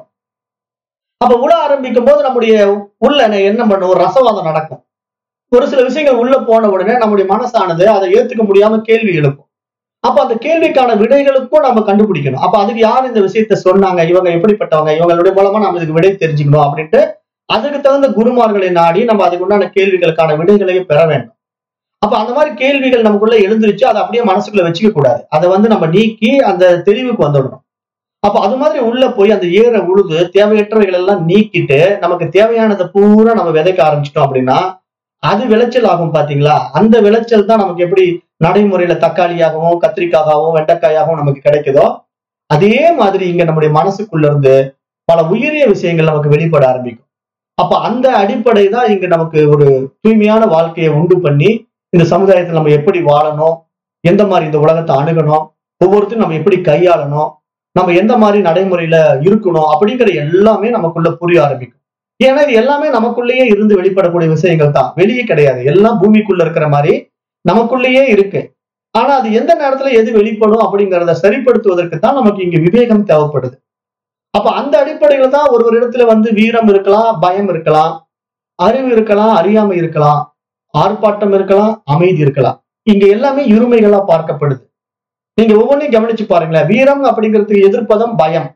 அப்ப உழ ஆரம்பிக்கும் போது நம்முடைய உள்ள என்ன- என்ன பண்ணும் ஒரு ரசவாதம் நடக்கும் ஒரு சில விஷயங்கள் உள்ள போன உடனே நம்முடைய மனசானது அதை ஏத்துக்க முடியாம கேள்வி எழுப்பும் அப்ப அந்த கேள்விக்கான விடைகளுக்கும் நம்ம கண்டுபிடிக்கணும் அப்ப அதுக்கு யார் இந்த விஷயத்த சொன்னாங்க இவங்க எப்படிப்பட்டவங்க இவங்களுடைய மூலமா நம்ம இதுக்கு விடை தெரிஞ்சுக்கணும் அப்படின்ட்டு அதுக்கு தகுந்த குருமார்களை நாடி நம்ம அதுக்கு உண்டான கேள்விகளுக்கான விடைகளையும் பெற வேண்டும் அப்ப அந்த மாதிரி கேள்விகள் நமக்குள்ள எழுந்துருச்சு அதை அப்படியே மனசுக்குள்ள வச்சுக்க கூடாது அதை வந்து நம்ம நீக்கி அந்த தெளிவுக்கு வந்துடணும் அப்ப அது மாதிரி உள்ள போய் அந்த ஏற உழுது தேவையற்றவைகள் எல்லாம் நீக்கிட்டு நமக்கு தேவையானதை பூரா நம்ம விதைக்க ஆரம்பிச்சிட்டோம் அப்படின்னா அது விளைச்சல் ஆகும் பாத்தீங்களா அந்த விளைச்சல் தான் நமக்கு எப்படி நடைமுறையில தக்காளியாகவும் கத்திரிக்காயாகவும் வெண்டைக்காயாகவும் நமக்கு கிடைக்குதோ அதே மாதிரி இங்க நம்முடைய மனசுக்குள்ள இருந்து பல உயரிய விஷயங்கள் நமக்கு வெளிப்பட ஆரம்பிக்கும் அப்ப அந்த அடிப்படை தான் இங்க நமக்கு ஒரு தூய்மையான வாழ்க்கையை உண்டு பண்ணி இந்த சமுதாயத்தில் நம்ம எப்படி வாழணும் எந்த மாதிரி இந்த உலகத்தை அணுகணும் ஒவ்வொருத்தரும் நம்ம எப்படி கையாளணும் நம்ம எந்த மாதிரி நடைமுறையில இருக்கணும் அப்படிங்கிற எல்லாமே நமக்குள்ள புரிய ஆரம்பிக்கும் ஏன்னா இது எல்லாமே நமக்குள்ளேயே இருந்து வெளிப்படக்கூடிய விஷயங்கள் தான் வெளியே கிடையாது எல்லாம் பூமிக்குள்ள இருக்கிற மாதிரி நமக்குள்ளேயே இருக்கு ஆனா அது எந்த நேரத்துல எது வெளிப்படும் அப்படிங்கிறத சரிப்படுத்துவதற்கு தான் நமக்கு இங்க விவேகம் தேவைப்படுது அப்ப அந்த அடிப்படையில தான் ஒரு ஒரு இடத்துல வந்து வீரம் இருக்கலாம் பயம் இருக்கலாம் அறிவு இருக்கலாம் அறியாமை இருக்கலாம் ஆர்ப்பாட்டம் இருக்கலாம் அமைதி இருக்கலாம் இங்க எல்லாமே இருமைகளா பார்க்கப்படுது நீங்க ஒவ்வொன்றையும் கவனிச்சு பாருங்களேன் வீரம் அப்படிங்கிறதுக்கு எதிர்ப்பதம் பயம்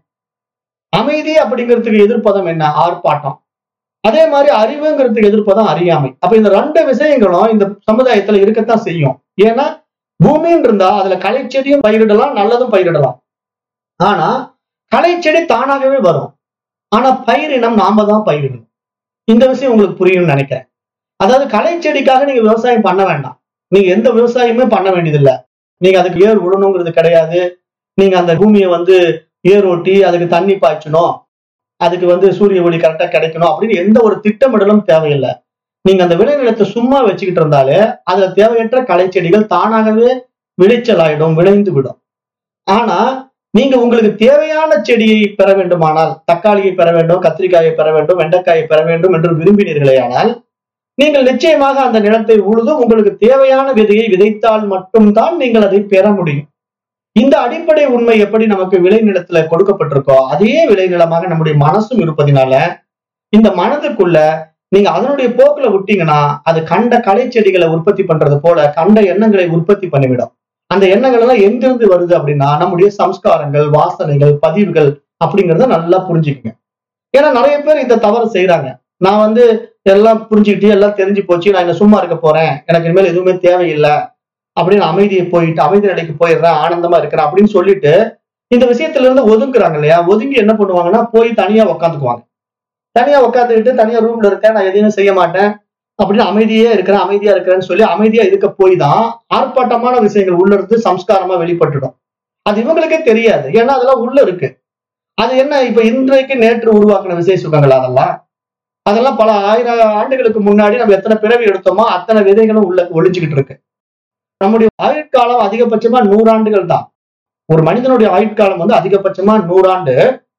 அமைதி அப்படிங்கிறதுக்கு எதிர்ப்பதம் என்ன ஆர்ப்பாட்டம் அதே மாதிரி அறிவுங்கிறதுக்கு எதிர்ப்பதம் அறியாமை அப்ப இந்த ரெண்டு விஷயங்களும் இந்த சமுதாயத்துல இருக்கத்தான் செய்யும் ஏன்னா பூமின்னு இருந்தா அதுல கலைச்செடியும் பயிரிடலாம் நல்லதும் பயிரிடலாம் ஆனா கலைச்செடி தானாகவே வரும் ஆனா பயிரினம் நாம தான் பயிரிடணும் இந்த விஷயம் உங்களுக்கு புரியும்னு நினைக்கிறேன் அதாவது கலைச்செடிக்காக நீங்க விவசாயம் பண்ண வேண்டாம் நீங்க எந்த விவசாயமே பண்ண வேண்டியதில்லை நீங்க அதுக்கு ஏர் உழணுங்கிறது கிடையாது நீங்க அந்த பூமியை வந்து ஏர் ஓட்டி அதுக்கு தண்ணி பாய்ச்சணும் அதுக்கு வந்து சூரிய ஒளி கரெக்டா கிடைக்கணும் அப்படின்னு எந்த ஒரு திட்டமிடலும் தேவையில்லை நீங்க அந்த விளைநிலத்தை சும்மா வச்சுக்கிட்டு இருந்தாலே அதுல தேவையற்ற களை செடிகள் தானாகவே விளைச்சல் ஆயிடும் விளைந்து விடும் ஆனா நீங்க உங்களுக்கு தேவையான செடியை பெற வேண்டுமானால் தக்காளியை பெற வேண்டும் கத்திரிக்காயை பெற வேண்டும் வெண்டைக்காயை பெற வேண்டும் என்று விரும்பினீர்களே ஆனால் நீங்கள் நிச்சயமாக அந்த நிலத்தை உழுது உங்களுக்கு தேவையான விதையை விதைத்தால் மட்டும்தான் நீங்கள் அதை பெற முடியும் இந்த அடிப்படை உண்மை எப்படி நமக்கு விளைநிலத்துல கொடுக்கப்பட்டிருக்கோ அதே விளைநிலமாக நம்முடைய மனசும் இருப்பதினால இந்த மனதுக்குள்ள நீங்க அதனுடைய போக்குல விட்டீங்கன்னா அது கண்ட களை செடிகளை உற்பத்தி பண்றது போல கண்ட எண்ணங்களை உற்பத்தி பண்ணிவிடும் அந்த எண்ணங்கள் எல்லாம் எங்கிருந்து வருது அப்படின்னா நம்முடைய சம்ஸ்காரங்கள் வாசனைகள் பதிவுகள் அப்படிங்கறத நல்லா புரிஞ்சுக்குங்க ஏன்னா நிறைய பேர் இந்த தவறு செய்யறாங்க நான் வந்து எல்லாம் புரிஞ்சுக்கிட்டு எல்லாம் தெரிஞ்சு போச்சு நான் இங்க சும்மா இருக்க போறேன் எனக்கு இனிமேல் எதுவுமே தேவையில்லை அப்படின்னு அமைதியை போயிட்டு அமைதி நிலைக்கு போயிடுறேன் ஆனந்தமா இருக்கிறேன் அப்படின்னு சொல்லிட்டு இந்த விஷயத்துல இருந்து ஒதுங்குறாங்க இல்லையா ஒதுங்கி என்ன பண்ணுவாங்கன்னா போய் தனியா உக்காந்துக்குவாங்க தனியா உட்காந்துக்கிட்டு தனியா ரூம்ல இருக்கேன் நான் எதையுமே செய்ய மாட்டேன் அப்படின்னு அமைதியே இருக்கிறேன் அமைதியா இருக்கிறேன்னு சொல்லி அமைதியா இருக்க போய் தான் ஆர்ப்பாட்டமான விஷயங்கள் உள்ள இருந்து சம்ஸ்காரமா வெளிப்பட்டுடும் அது இவங்களுக்கே தெரியாது ஏன்னா அதெல்லாம் உள்ள இருக்கு அது என்ன இப்ப இன்றைக்கு நேற்று உருவாக்கின விசேஷ சுகங்கள் அதெல்லாம் அதெல்லாம் பல ஆயிரம் ஆண்டுகளுக்கு முன்னாடி நம்ம எத்தனை பிறவி எடுத்தோமோ அத்தனை விதைகளும் உள்ள ஒளிஞ்சுக்கிட்டு இருக்கு நம்முடைய ஆயுட்காலம் அதிகபட்சமா நூறாண்டுகள் தான் ஒரு மனிதனுடைய ஆயுட்காலம் வந்து அதிகபட்சமா நூறாண்டு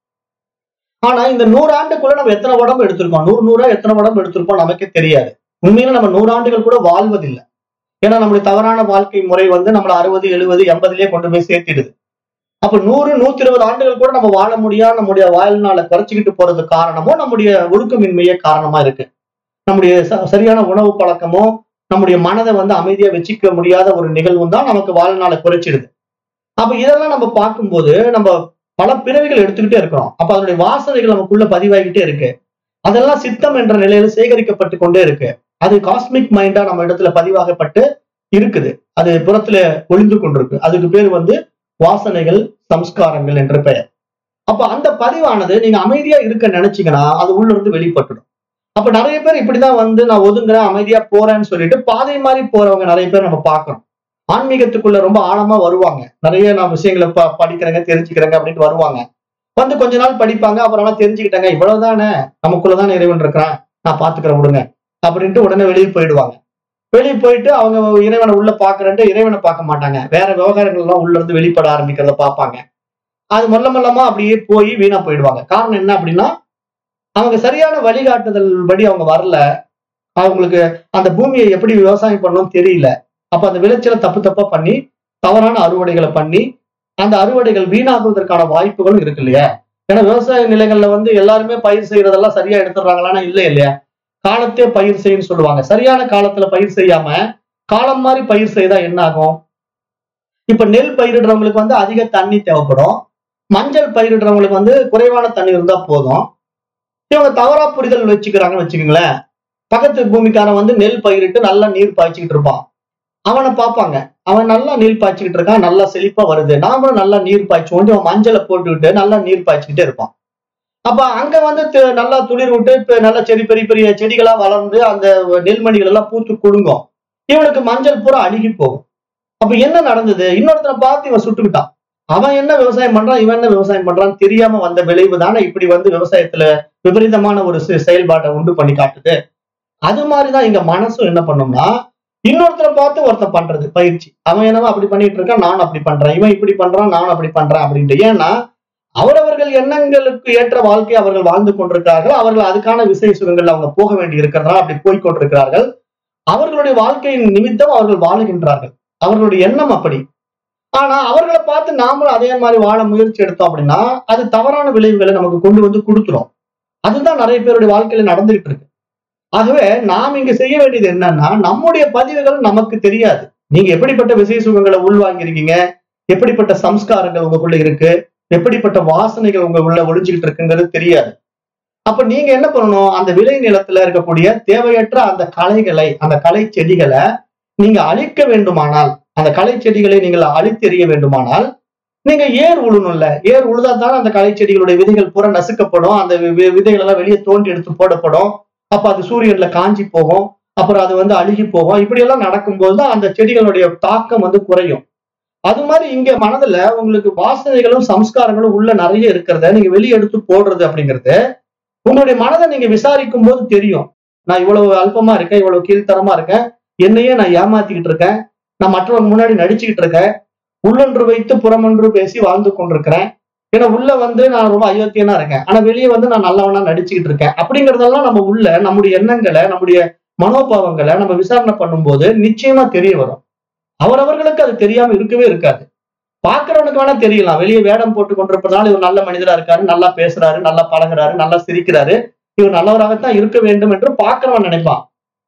ஆனா இந்த நூறாண்டுக்குள்ள நம்ம எத்தனை உடம்பு எடுத்திருக்கோம் நூறு நூறா எத்தனை உடம்பு எடுத்திருக்கோம் நமக்கே தெரியாது உண்மையில நம்ம நூறாண்டுகள் கூட வாழ்வதில்லை ஏன்னா நம்முடைய தவறான வாழ்க்கை முறை வந்து நம்மள அறுபது எழுபது எண்பதுலயே கொண்டு போய் சேர்த்திடுது அப்ப நூறு நூத்தி இருபது ஆண்டுகள் கூட நம்ம வாழ முடியாம நம்முடைய வாழ்நாளை குறைச்சிக்கிட்டு போறது காரணமோ நம்முடைய ஒழுக்கமின்மையே காரணமா இருக்கு நம்முடைய ச- சரியான உணவு பழக்கமோ நம்முடைய மனதை வந்து அமைதியா வச்சுக்க முடியாத ஒரு நிகழ்வும் தான் நமக்கு வாழ்நாளை குறைச்சிடுது அப்ப இதெல்லாம் நம்ம பார்க்கும்போது நம்ம பல பிறவிகள் எடுத்துக்கிட்டே இருக்கிறோம் அப்ப அதனுடைய வாசனைகள் நமக்குள்ள பதிவாகிட்டே இருக்கு அதெல்லாம் சித்தம் என்ற நிலையில சேகரிக்கப்பட்டு கொண்டே இருக்கு அது காஸ்மிக் மைண்டா நம்ம இடத்துல பதிவாகப்பட்டு இருக்குது அது புறத்துல ஒளிந்து கொண்டிருக்கு அதுக்கு பேர் வந்து வாசனைகள் சம்ஸ்காரங்கள் என்ற பெயர் அப்ப அந்த பதிவானது நீங்க அமைதியா இருக்க நினைச்சீங்கன்னா அது உள்ள இருந்து வெளிப்பட்டுடும் அப்ப நிறைய பேர் இப்படிதான் வந்து நான் ஒதுங்குறேன் அமைதியா போறேன்னு சொல்லிட்டு பாதை மாதிரி போறவங்க நிறைய பேர் நம்ம பார்க்கறோம் ஆன்மீகத்துக்குள்ள ரொம்ப ஆழமா வருவாங்க நிறைய நான் விஷயங்களை ப படிக்கிறேங்க தெரிஞ்சுக்கிறேங்க அப்படின்ட்டு வருவாங்க வந்து கொஞ்ச நாள் படிப்பாங்க அப்புறம் எல்லாம் தெரிஞ்சுக்கிட்டாங்க இவ்வளவுதானே நமக்குள்ளதானே இறைவன் இருக்கிறான் நான் பாத்துக்கிறேன் விடுங்க அப்படின்ட்டு உடனே வெளியே போயிடுவாங்க வெளியே போயிட்டு அவங்க இறைவனை உள்ள பாக்குறேன்ட்டு இறைவனை பார்க்க மாட்டாங்க வேற விவகாரங்கள் எல்லாம் உள்ள இருந்து வெளிப்பட ஆரம்பிக்கிறத பார்ப்பாங்க அது மொல்ல மொல்லமா அப்படியே போய் வீணா போயிடுவாங்க காரணம் என்ன அப்படின்னா அவங்க சரியான வழிகாட்டுதல் படி அவங்க வரல அவங்களுக்கு அந்த பூமியை எப்படி விவசாயம் பண்ணணும்னு தெரியல அப்ப அந்த விளைச்சலை தப்பு தப்பா பண்ணி தவறான அறுவடைகளை பண்ணி அந்த அறுவடைகள் வீணாகுவதற்கான வாய்ப்புகளும் இருக்கு இல்லையா ஏன்னா விவசாய நிலங்கள்ல வந்து எல்லாருமே பயிர் செய்யறதெல்லாம் சரியா எடுத்துடுறாங்களான்னா இல்லை இல்லையா காலத்தே பயிர் செய்யுன்னு சொல்லுவாங்க சரியான காலத்துல பயிர் செய்யாம காலம் மாதிரி பயிர் செய்தா என்ன ஆகும் இப்ப நெல் பயிரிடுறவங்களுக்கு வந்து அதிக தண்ணி தேவைப்படும் மஞ்சள் பயிரிடுறவங்களுக்கு வந்து குறைவான தண்ணி இருந்தா போதும் இவங்க தவறா புரிதல் வச்சுக்கிறாங்கன்னு வச்சுக்கோங்களேன் பக்கத்து பூமிக்காரன் வந்து நெல் பயிரிட்டு நல்லா நீர் பாய்ச்சிக்கிட்டு இருப்பான் அவனை பார்ப்பாங்க அவன் நல்லா நீர் பாய்ச்சிக்கிட்டு இருக்கான் நல்லா செழிப்பா வருது நாமளும் நல்லா நீர் பாய்ச்சி கொண்டு அவன் மஞ்சளை போட்டுக்கிட்டு நல்லா நீர் பாய்ச்சிக்கிட்டே இருப்பான் அப்ப அங்க வந்து து- நல்லா துளிர் விட்டு இப்ப நல்ல செடி பெரிய பெரிய செடிகளா வளர்ந்து அந்த நெல்மணிகள் எல்லாம் பூத்து குலுங்கும் இவனுக்கு மஞ்சள் பூரா அழுகி போகும் அப்ப என்ன நடந்தது இன்னொருத்தனை பார்த்து இவன் சுட்டுக்கிட்டான் அவன் என்ன விவசாயம் பண்றான் இவன் என்ன விவசாயம் பண்றான்னு தெரியாம வந்த விளைவு தானே இப்படி வந்து விவசாயத்துல விபரீதமான ஒரு செ- செயல்பாட்டை உண்டு பண்ணி காட்டுது அது மாதிரிதான் இங்க மனசும் என்ன பண்ணும்னா இன்னொருத்தரை பார்த்து ஒருத்தன் பண்றது பயிற்சி அவன் என்னவோ அப்படி பண்ணிட்டு இருக்கான் நானும் அப்படி பண்றேன் இவன் இப்படி பண்றான் நானும் அப்படி பண்றேன் அப்படின்ட்டு ஏன்னா அவரவர்கள் எண்ணங்களுக்கு ஏற்ற வாழ்க்கை அவர்கள் வாழ்ந்து கொண்டிருக்கிறார்கள் அவர்கள் அதுக்கான விசை சுகங்கள் அவங்க போக வேண்டி இருக்கிறதுனால அப்படி போய் கொண்டிருக்கிறார்கள் அவர்களுடைய வாழ்க்கையின் நிமித்தம் அவர்கள் வாழுகின்றார்கள் அவர்களுடைய எண்ணம் அப்படி ஆனா அவர்களை பார்த்து நாமளும் அதே மாதிரி வாழ முயற்சி எடுத்தோம் அப்படின்னா அது தவறான விளைவுகளை நமக்கு கொண்டு வந்து கொடுத்துரும் அதுதான் நிறைய பேருடைய வாழ்க்கையில நடந்துகிட்டு இருக்கு ஆகவே நாம் இங்க செய்ய வேண்டியது என்னன்னா நம்முடைய பதிவுகள் நமக்கு தெரியாது நீங்க எப்படிப்பட்ட விசை சுகங்களை உள்வாங்கியிருக்கீங்க எப்படிப்பட்ட சம்ஸ்காரங்கள் உங்களுக்குள்ள இருக்கு எப்படிப்பட்ட வாசனைகள் உங்க உள்ள ஒளிஞ்சுக்கிட்டு இருக்குங்கிறது தெரியாது அப்ப நீங்க என்ன பண்ணணும் அந்த விளை நிலத்துல இருக்கக்கூடிய தேவையற்ற அந்த களைகளை அந்த களை செடிகளை நீங்க அழிக்க வேண்டுமானால் அந்த களை செடிகளை நீங்கள் அழித்தெறிய வேண்டுமானால் நீங்க ஏர் உழுணும்ல ஏர் உழுதா தானே அந்த களை செடிகளுடைய விதைகள் பூரா நசுக்கப்படும் அந்த வி- வி- விதைகள் எல்லாம் வெளியே தோண்டி எடுத்து போடப்படும் அப்ப அது சூரியன்ல காஞ்சி போகும் அப்புறம் அது வந்து அழுகி போகும் இப்படி எல்லாம் நடக்கும்போது தான் அந்த செடிகளுடைய தாக்கம் வந்து குறையும் அது மாதிரி இங்க மனதுல உங்களுக்கு வாசனைகளும் சம்ஸ்காரங்களும் உள்ள நிறைய இருக்கிறத நீங்க வெளியே எடுத்து போடுறது அப்படிங்கிறது உங்களுடைய மனதை நீங்க விசாரிக்கும் போது தெரியும் நான் இவ்வளவு அல்பமா இருக்கேன் இவ்வளவு கீழ்த்தரமா இருக்கேன் என்னையே நான் ஏமாத்திக்கிட்டு இருக்கேன் நான் மற்றவங்க முன்னாடி நடிச்சுக்கிட்டு இருக்கேன் உள்ளொன்று வைத்து புறமொன்று பேசி வாழ்ந்து கொண்டிருக்கிறேன் ஏன்னா உள்ள வந்து நான் ரொம்ப அயோக்கியனா இருக்கேன் ஆனா வெளியே வந்து நான் நல்லவனா நடிச்சுக்கிட்டு இருக்கேன் அப்படிங்கறதெல்லாம் நம்ம உள்ள நம்முடைய எண்ணங்களை நம்முடைய மனோபாவங்களை நம்ம விசாரணை பண்ணும்போது நிச்சயமா தெரிய வரும் அவரவர்களுக்கு அது தெரியாம இருக்கவே இருக்காது பாக்குறவனுக்கு வேணா தெரியலாம் வெளியே வேடம் போட்டு கொண்டிருப்பதால் இவர் நல்ல மனிதரா இருக்காரு நல்லா பேசுறாரு நல்லா பழகுறாரு நல்லா சிரிக்கிறாரு இவர் நல்லவராகத்தான் இருக்க வேண்டும் என்று பாக்குறவன் நினைப்பான்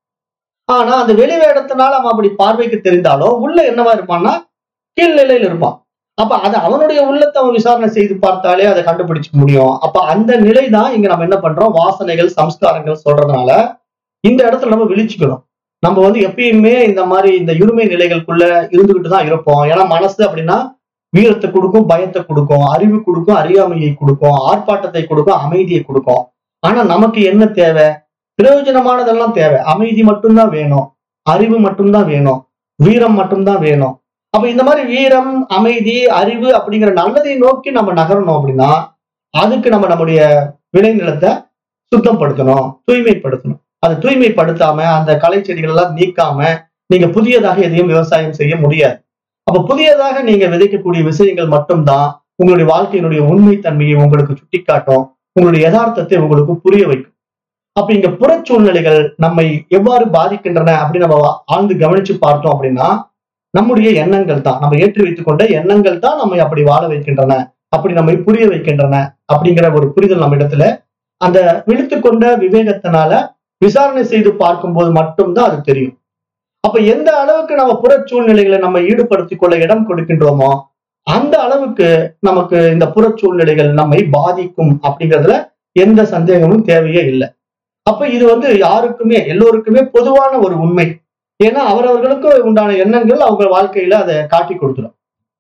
ஆனா அந்த வெளி வேடத்தினால அவன் அப்படி பார்வைக்கு தெரிந்தாலும் உள்ள என்னவா இருப்பான்னா கீழ் நிலையில இருப்பான் அப்ப அது அவனுடைய உள்ளத்தை அவன் விசாரணை செய்து பார்த்தாலே அதை கண்டுபிடிச்சுக்க முடியும் அப்ப அந்த நிலை தான் இங்க நம்ம என்ன பண்றோம் வாசனைகள் சம்ஸ்காரங்கள் சொல்றதுனால இந்த இடத்துல நம்ம விழிச்சுக்கணும் நம்ம வந்து எப்பயுமே இந்த மாதிரி இந்த இருமை நிலைகளுக்குள்ள இருந்துகிட்டு தான் இருப்போம் ஏன்னா மனசு அப்படின்னா வீரத்தை கொடுக்கும் பயத்தை கொடுக்கும் அறிவு கொடுக்கும் அறியாமையை கொடுக்கும் ஆர்ப்பாட்டத்தை கொடுக்கும் அமைதியை கொடுக்கும் ஆனா நமக்கு என்ன தேவை பிரயோஜனமானதெல்லாம் தேவை அமைதி மட்டும்தான் வேணும் அறிவு மட்டும்தான் வேணும் வீரம் மட்டும்தான் வேணும் அப்ப இந்த மாதிரி வீரம் அமைதி அறிவு அப்படிங்கிற நல்லதை நோக்கி நம்ம நகரணும் அப்படின்னா அதுக்கு நம்ம நம்முடைய விளைநிலத்தை சுத்தப்படுத்தணும் தூய்மைப்படுத்தணும் அது தூய்மைப்படுத்தாம அந்த களை செடிகள் எல்லாம் நீக்காம நீங்க புதியதாக எதையும் விவசாயம் செய்ய முடியாது அப்ப புதியதாக நீங்க விதைக்கக்கூடிய விஷயங்கள் மட்டும்தான் உங்களுடைய வாழ்க்கையினுடைய உண்மைத்தன்மையை உங்களுக்கு சுட்டிக்காட்டும் உங்களுடைய யதார்த்தத்தை உங்களுக்கு புரிய வைக்கும் அப்ப இங்க புற சூழ்நிலைகள் நம்மை எவ்வாறு பாதிக்கின்றன அப்படின்னு நம்ம ஆழ்ந்து கவனிச்சு பார்த்தோம் அப்படின்னா நம்முடைய எண்ணங்கள் தான் நம்ம ஏற்றி வைத்துக் கொண்ட எண்ணங்கள் தான் நம்மை அப்படி வாழ வைக்கின்றன அப்படி நம்மை புரிய வைக்கின்றன அப்படிங்கிற ஒரு புரிதல் நம்ம இடத்துல அந்த விழித்துக்கொண்ட விவேகத்தினால விசாரணை செய்து பார்க்கும்போது மட்டும்தான் அது தெரியும் அப்ப எந்த அளவுக்கு நம்ம புற சூழ்நிலைகளை நம்ம ஈடுபடுத்திக் கொள்ள இடம் கொடுக்கின்றோமோ அந்த அளவுக்கு நமக்கு இந்த புற சூழ்நிலைகள் நம்மை பாதிக்கும் அப்படிங்கிறதுல எந்த சந்தேகமும் தேவையே இல்லை அப்ப இது வந்து யாருக்குமே எல்லோருக்குமே பொதுவான ஒரு உண்மை ஏன்னா அவரவர்களுக்கு உண்டான எண்ணங்கள் அவங்க வாழ்க்கையில அதை காட்டி கொடுத்துரும்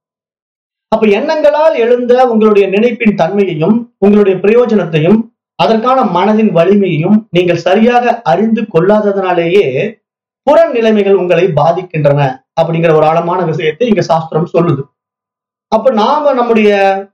அப்ப எண்ணங்களால் எழுந்த உங்களுடைய நினைப்பின் தன்மையையும் உங்களுடைய பிரயோஜனத்தையும் அதற்கான மனதின் வலிமையையும் நீங்கள் சரியாக அறிந்து கொள்ளாததனாலேயே புற நிலைமைகள் உங்களை பாதிக்கின்றன அப்படிங்கிற ஒரு ஆழமான விஷயத்தை இங்க சாஸ்திரம் சொல்லுது அப்ப நாம நம்முடைய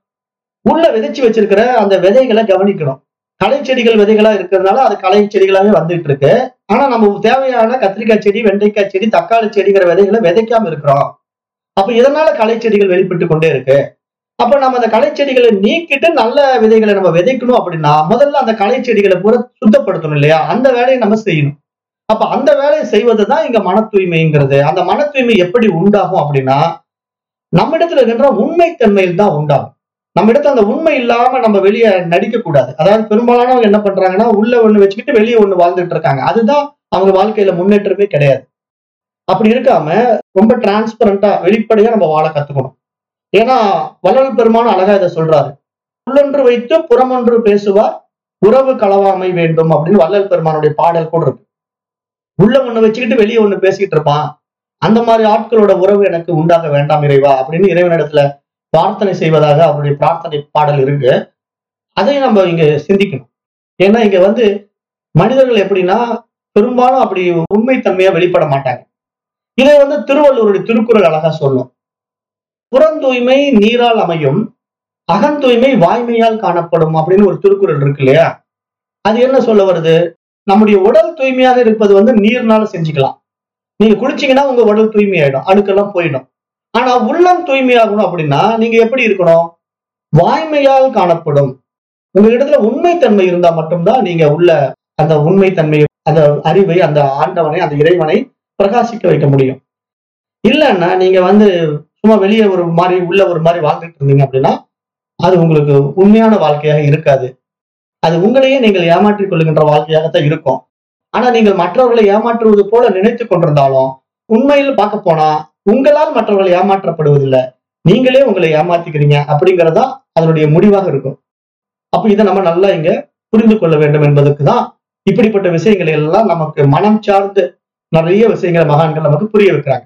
உள்ள விதைச்சு வச்சிருக்கிற அந்த விதைகளை கவனிக்கணும் களை செடிகள் விதைகளா இருக்கிறதுனால அது களை செடிகளாவே வந்துட்டு இருக்கு ஆனா நம்ம தேவையான கத்திரிக்காய் செடி வெண்டைக்காய் செடி தக்காளி செடிங்கிற விதைகளை விதைக்காம இருக்கிறோம் அப்ப இதனால களை செடிகள் வெளிப்பட்டு கொண்டே இருக்கு அப்ப நம்ம அந்த களை செடிகளை நீக்கிட்டு நல்ல விதைகளை நம்ம விதைக்கணும் அப்படின்னா முதல்ல அந்த களை செடிகளை பூரா சுத்தப்படுத்தணும் இல்லையா அந்த வேலையை நம்ம செய்யணும் அப்ப அந்த வேலையை செய்வதுதான் இங்க மன தூய்மைங்கிறது அந்த மன தூய்மை எப்படி உண்டாகும் அப்படின்னா நம்ம இடத்துல இருக்கின்ற உண்மைத்தன்மையில் தான் உண்டாகும் நம்ம இடத்துல அந்த உண்மை இல்லாம நம்ம வெளியே நடிக்க கூடாது அதாவது பெரும்பாலானவங்க என்ன பண்றாங்கன்னா உள்ள ஒண்ணு வச்சுக்கிட்டு வெளியே ஒண்ணு வாழ்ந்துட்டு இருக்காங்க அதுதான் அவங்க வாழ்க்கையில முன்னேற்றமே கிடையாது அப்படி இருக்காம ரொம்ப டிரான்ஸ்பரண்டா வெளிப்படையா நம்ம வாழ கத்துக்கணும் ஏன்னா வள்ளல் பெருமான் அழகா இதை சொல்றாரு உள்ளொன்று வைத்து புறமொன்று பேசுவார் உறவு களவாமை வேண்டும் அப்படின்னு வள்ளல் பெருமானுடைய பாடல் கூட இருக்கு உள்ள ஒண்ணு வச்சுக்கிட்டு வெளியே ஒண்ணு பேசிக்கிட்டு இருப்பான் அந்த மாதிரி ஆட்களோட உறவு எனக்கு உண்டாக வேண்டாம் இறைவா அப்படின்னு இறைவனிடத்துல பிரார்த்தனை செய்வதாக அவருடைய பிரார்த்தனை பாடல் இருக்கு அதையும் நம்ம இங்க சிந்திக்கணும் ஏன்னா இங்க வந்து மனிதர்கள் எப்படின்னா பெரும்பாலும் அப்படி உண்மைத்தன்மையா வெளிப்பட மாட்டாங்க இதை வந்து திருவள்ளுவருடைய திருக்குறள் அழகா சொல்லும் புறந்தூய்மை நீரால் அமையும் அகந்தூய்மை வாய்மையால் காணப்படும் அப்படின்னு ஒரு திருக்குறள் இருக்கு இல்லையா அது என்ன சொல்ல வருது நம்முடைய உடல் தூய்மையாக இருப்பது வந்து நீர்னால செஞ்சுக்கலாம் நீங்க குளிச்சீங்கன்னா உங்க உடல் தூய்மையாயிடும் அழுக்கெல்லாம் போயிடும் ஆனா உள்ளம் தூய்மையாகணும் அப்படின்னா நீங்க எப்படி இருக்கணும் வாய்மையால் காணப்படும் உங்க இடத்துல உண்மைத்தன்மை இருந்தா மட்டும்தான் நீங்க உள்ள அந்த உண்மைத்தன்மையை அந்த அறிவை அந்த ஆண்டவனை அந்த இறைவனை பிரகாசிக்க வைக்க முடியும் இல்லைன்னா நீங்க வந்து சும்மா வெளியே ஒரு மாதிரி உள்ள ஒரு மாதிரி வாழ்ந்துட்டு இருந்தீங்க அப்படின்னா அது உங்களுக்கு உண்மையான வாழ்க்கையாக இருக்காது அது உங்களையே நீங்கள் ஏமாற்றிக் கொள்ளுகின்ற வாழ்க்கையாகத்தான் இருக்கும் ஆனா நீங்கள் மற்றவர்களை ஏமாற்றுவது போல நினைத்து கொண்டிருந்தாலும் உண்மையில் பார்க்க போனா உங்களால் மற்றவர்கள் ஏமாற்றப்படுவதில்லை நீங்களே உங்களை ஏமாத்திக்கிறீங்க அப்படிங்கறதா அதனுடைய முடிவாக இருக்கும் அப்ப இதை நம்ம நல்லா இங்க புரிந்து கொள்ள வேண்டும் என்பதற்கு தான் இப்படிப்பட்ட விஷயங்களை எல்லாம் நமக்கு மனம் சார்ந்து நிறைய விஷயங்களை மகான்கள் நமக்கு புரிய வைக்கிறாங்க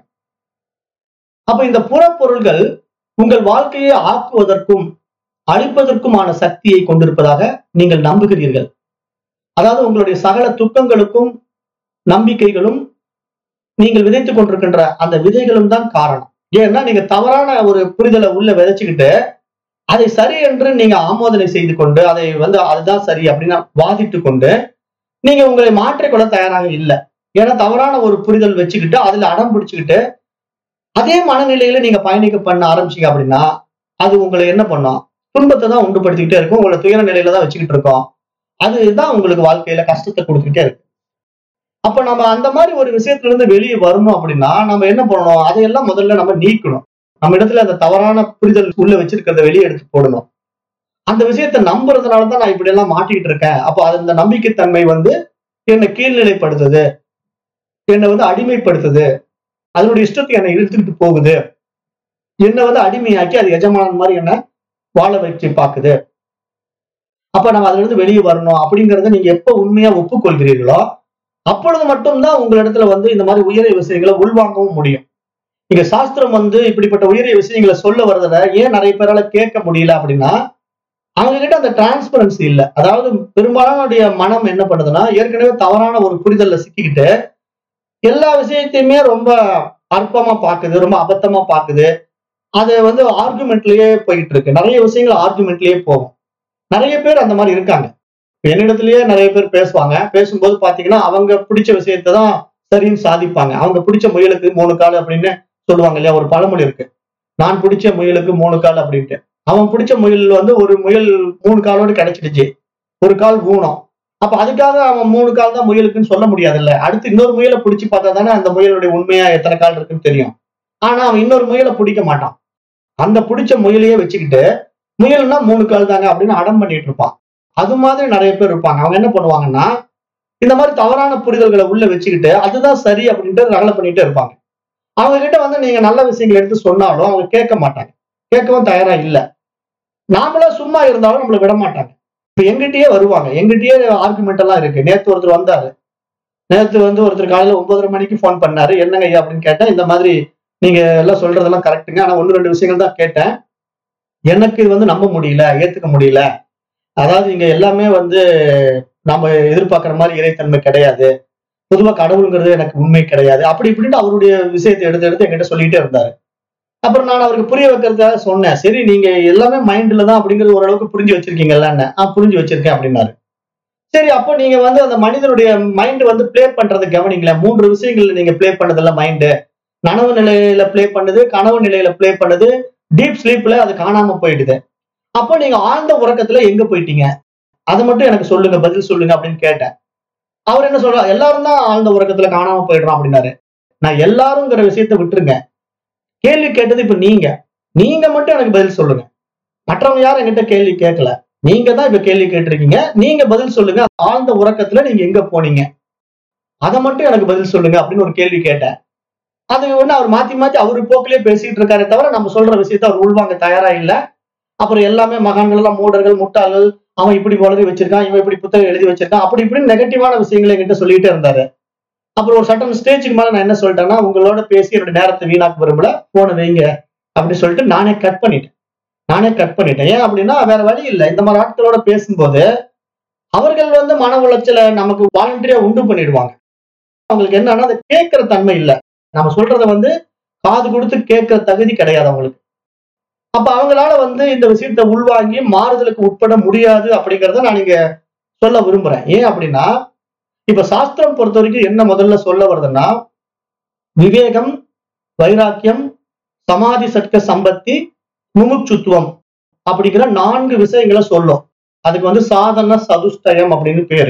அப்ப இந்த புறப்பொருள்கள் உங்கள் வாழ்க்கையை ஆக்குவதற்கும் அழிப்பதற்குமான சக்தியை கொண்டிருப்பதாக நீங்கள் நம்புகிறீர்கள் அதாவது உங்களுடைய சகல துக்கங்களுக்கும் நம்பிக்கைகளும் நீங்கள் விதைத்துக் கொண்டிருக்கின்ற அந்த விதைகளும் தான் காரணம் ஏன்னா நீங்க தவறான ஒரு புரிதலை உள்ள விதைச்சுக்கிட்டு அதை சரி என்று நீங்க ஆமோதனை செய்து கொண்டு அதை வந்து அதுதான் சரி அப்படின்னு வாதிட்டு கொண்டு நீங்க உங்களை மாற்றிக்கொள்ள தயாராக இல்லை ஏன்னா தவறான ஒரு புரிதல் வச்சுக்கிட்டு அதுல அடம் பிடிச்சுக்கிட்டு அதே மனநிலையில நீங்க பயணிக்க பண்ண ஆரம்பிச்சீங்க அப்படின்னா அது உங்களை என்ன பண்ணும் துன்பத்தை தான் உண்டுபடுத்திக்கிட்டே இருக்கும் உங்களை துயர நிலையில தான் வச்சுக்கிட்டு இருக்கோம் அதுதான் உங்களுக்கு வாழ்க்கையில கஷ்டத்தை கொடுத்துக்கிட்டே இருக்கு அப்ப நம்ம அந்த மாதிரி ஒரு விஷயத்துல இருந்து வெளியே வரணும் அப்படின்னா நம்ம என்ன பண்ணணும் அதையெல்லாம் முதல்ல நம்ம நீக்கணும் நம்ம இடத்துல அந்த தவறான புரிதல் உள்ள வச்சிருக்கிறத வெளியே எடுத்து போடணும் அந்த விஷயத்த நம்புறதுனால தான் நான் இப்படி எல்லாம் மாட்டிக்கிட்டு இருக்கேன் அப்போ அது அந்த நம்பிக்கைத்தன்மை வந்து என்னை கீழ்நிலைப்படுத்துது என்னை வந்து அடிமைப்படுத்துது அதனுடைய இஷ்டத்துக்கு என்னை இழுத்துக்கிட்டு போகுது என்னை வந்து அடிமையாக்கி அது எஜமானன் மாதிரி என்ன வாழ வச்சு பாக்குது அப்ப நம்ம அதுல இருந்து வெளியே வரணும் அப்படிங்கறத நீங்க எப்ப உண்மையா ஒப்புக்கொள்கிறீர்களோ அப்பொழுது மட்டும்தான் உங்களிடத்துல வந்து இந்த மாதிரி உயரிய விஷயங்களை உள்வாங்கவும் முடியும் இங்க சாஸ்திரம் வந்து இப்படிப்பட்ட உயரிய விஷயங்களை சொல்ல வர்றதுல ஏன் நிறைய பேரால கேட்க முடியல அப்படின்னா அவங்க கிட்ட அந்த டிரான்ஸ்பரன்சி இல்ல அதாவது பெரும்பாலானுடைய மனம் என்ன பண்ணுதுன்னா ஏற்கனவே தவறான ஒரு புரிதல்ல சிக்கிக்கிட்டு எல்லா விஷயத்தையுமே ரொம்ப அற்பமா பாக்குது ரொம்ப அபத்தமா பாக்குது அது வந்து ஆர்குமெண்ட்லயே போயிட்டு இருக்கு நிறைய விஷயங்கள் ஆர்குமெண்ட்லயே போகும் நிறைய பேர் அந்த மாதிரி இருக்காங்க இப்ப என்னிடத்திலேயே நிறைய பேர் பேசுவாங்க பேசும்போது பாத்தீங்கன்னா அவங்க பிடிச்ச விஷயத்தை தான் சரின்னு சாதிப்பாங்க அவங்க பிடிச்ச முயலுக்கு மூணு கால் அப்படின்னு சொல்லுவாங்க இல்லையா ஒரு பழமொழி இருக்கு நான் பிடிச்ச முயலுக்கு மூணு கால் அப்படின்ட்டு அவன் பிடிச்ச முயல் வந்து ஒரு முயல் மூணு காலோடு கிடைச்சிடுச்சு ஒரு கால் ஊனம் அப்ப அதுக்காக அவன் மூணு கால் தான் முயலுக்குன்னு சொல்ல முடியாதுல்ல அடுத்து இன்னொரு முயலை பிடிச்சு பார்த்தா தானே அந்த முயலுடைய உண்மையா எத்தனை கால் இருக்குன்னு தெரியும் ஆனா அவன் இன்னொரு முயலை பிடிக்க மாட்டான் அந்த பிடிச்ச முயலையே வச்சுக்கிட்டு முயல்னா மூணு கால் தாங்க அப்படின்னு அடம் பண்ணிட்டு இருப்பான் அது மாதிரி நிறைய பேர் இருப்பாங்க அவங்க என்ன பண்ணுவாங்கன்னா இந்த மாதிரி தவறான புரிதல்களை உள்ள வச்சுக்கிட்டு அதுதான் சரி அப்படின்ட்டு ரகலை பண்ணிட்டே இருப்பாங்க அவங்க கிட்ட வந்து நீங்க நல்ல விஷயங்கள் எடுத்து சொன்னாலும் அவங்க கேட்க மாட்டாங்க கேட்கவும் தயாரா இல்ல நாமளா சும்மா இருந்தாலும் நம்மள விட மாட்டாங்க இப்ப எங்கிட்டயே வருவாங்க எங்கிட்டயே ஆர்குமெண்ட் எல்லாம் இருக்கு நேத்து ஒருத்தர் வந்தாரு நேத்து வந்து ஒருத்தர் காலையில ஒன்பதரை மணிக்கு ஃபோன் பண்ணாரு என்னங்க ஐயா அப்படின்னு கேட்டேன் இந்த மாதிரி நீங்க எல்லாம் சொல்றதெல்லாம் கரெக்டுங்க ஆனா ஒன்னு ரெண்டு விஷயங்கள் தான் கேட்டேன் எனக்கு இது வந்து நம்ப முடியல ஏத்துக்க முடியல அதாவது இங்க எல்லாமே வந்து நம்ம எதிர்பார்க்கிற மாதிரி இறைத்தன்மை கிடையாது பொதுவா கடவுளுங்கிறது எனக்கு உண்மை கிடையாது அப்படி இப்படின்னு அவருடைய விஷயத்தை எடுத்து எடுத்து என்கிட்ட சொல்லிட்டே இருந்தாரு அப்புறம் நான் அவருக்கு புரிய வைக்கிறதுக்காக சொன்னேன் சரி நீங்க எல்லாமே மைண்ட்ல தான் அப்படிங்கிறது ஓரளவுக்கு புரிஞ்சு வச்சிருக்கீங்கல்ல ஆ புரிஞ்சு வச்சிருக்கேன் அப்படின்னாரு சரி அப்போ நீங்க வந்து அந்த மனிதனுடைய மைண்ட் வந்து ப்ளே பண்றது கவனிங்களேன் மூன்று விஷயங்கள்ல நீங்க ப்ளே பண்ணதில்ல மைண்டு நனவு நிலையில ப்ளே பண்ணுது கனவு நிலையில ப்ளே பண்ணுது டீப் ஸ்லீப்ல அது காணாம போயிடுது அப்போ நீங்க ஆழ்ந்த உறக்கத்துல எங்க போயிட்டீங்க அதை மட்டும் எனக்கு சொல்லுங்க பதில் சொல்லுங்க அப்படின்னு கேட்டேன் அவர் என்ன சொல்றாரு எல்லாரும் தான் ஆழ்ந்த உறக்கத்துல காணாம போயிடுறோம் அப்படின்னாரு நான் எல்லாருங்கிற விஷயத்த விட்டுருங்க கேள்வி கேட்டது இப்ப நீங்க நீங்க மட்டும் எனக்கு பதில் சொல்லுங்க மற்றவங்க யாரும் என்கிட்ட கேள்வி கேட்கல நீங்க தான் இப்ப கேள்வி கேட்டிருக்கீங்க நீங்க பதில் சொல்லுங்க ஆழ்ந்த உறக்கத்துல நீங்க எங்க போனீங்க அதை மட்டும் எனக்கு பதில் சொல்லுங்க அப்படின்னு ஒரு கேள்வி கேட்டேன் அது ஒண்ணு அவர் மாத்தி மாத்தி அவரு போக்கிலே பேசிட்டு இருக்காரே தவிர நம்ம சொல்ற விஷயத்த அவர் உள்வாங்க தயாரா இல்ல அப்புறம் எல்லாமே மகான்கள் எல்லாம் மூடர்கள் முட்டாள்கள் அவன் இப்படி வளரி வச்சிருக்கான் இவன் இப்படி புத்தகம் எழுதி வச்சிருக்கான் அப்படி இப்படி நெகட்டிவான விஷயங்களை என்கிட்ட சொல்லிட்டே இருந்தாரு அப்புறம் ஒரு சட்டம் ஸ்டேஜுக்கு மேல நான் என்ன சொல்லிட்டேன்னா உங்களோட பேசி என்னோட நேரத்தை வீணாக்க விரும்பல போன வைங்க அப்படின்னு சொல்லிட்டு நானே கட் பண்ணிட்டேன் நானே கட் பண்ணிட்டேன் ஏன் அப்படின்னா வேற வழி இல்லை இந்த மாதிரி ஆட்களோட பேசும்போது அவர்கள் வந்து மன உளைச்சலை நமக்கு வாலண்டரியா உண்டு பண்ணிடுவாங்க அவங்களுக்கு என்னன்னா அதை கேட்கிற தன்மை இல்லை நம்ம சொல்றத வந்து காது கொடுத்து கேட்கிற தகுதி கிடையாது அவங்களுக்கு அப்ப அவங்களால வந்து இந்த விஷயத்த உள்வாங்கி மாறுதலுக்கு உட்பட முடியாது அப்படிங்கறத நான் இங்க சொல்ல விரும்புறேன் ஏன் அப்படின்னா இப்ப சாஸ்திரம் பொறுத்த வரைக்கும் என்ன முதல்ல சொல்ல வருதுன்னா விவேகம் வைராக்கியம் சமாதி சட்க சம்பத்தி முமுட்சுத்துவம் அப்படிங்கிற நான்கு விஷயங்களை சொல்லும் அதுக்கு வந்து சாதன சதுஷ்டயம் அப்படின்னு பேரு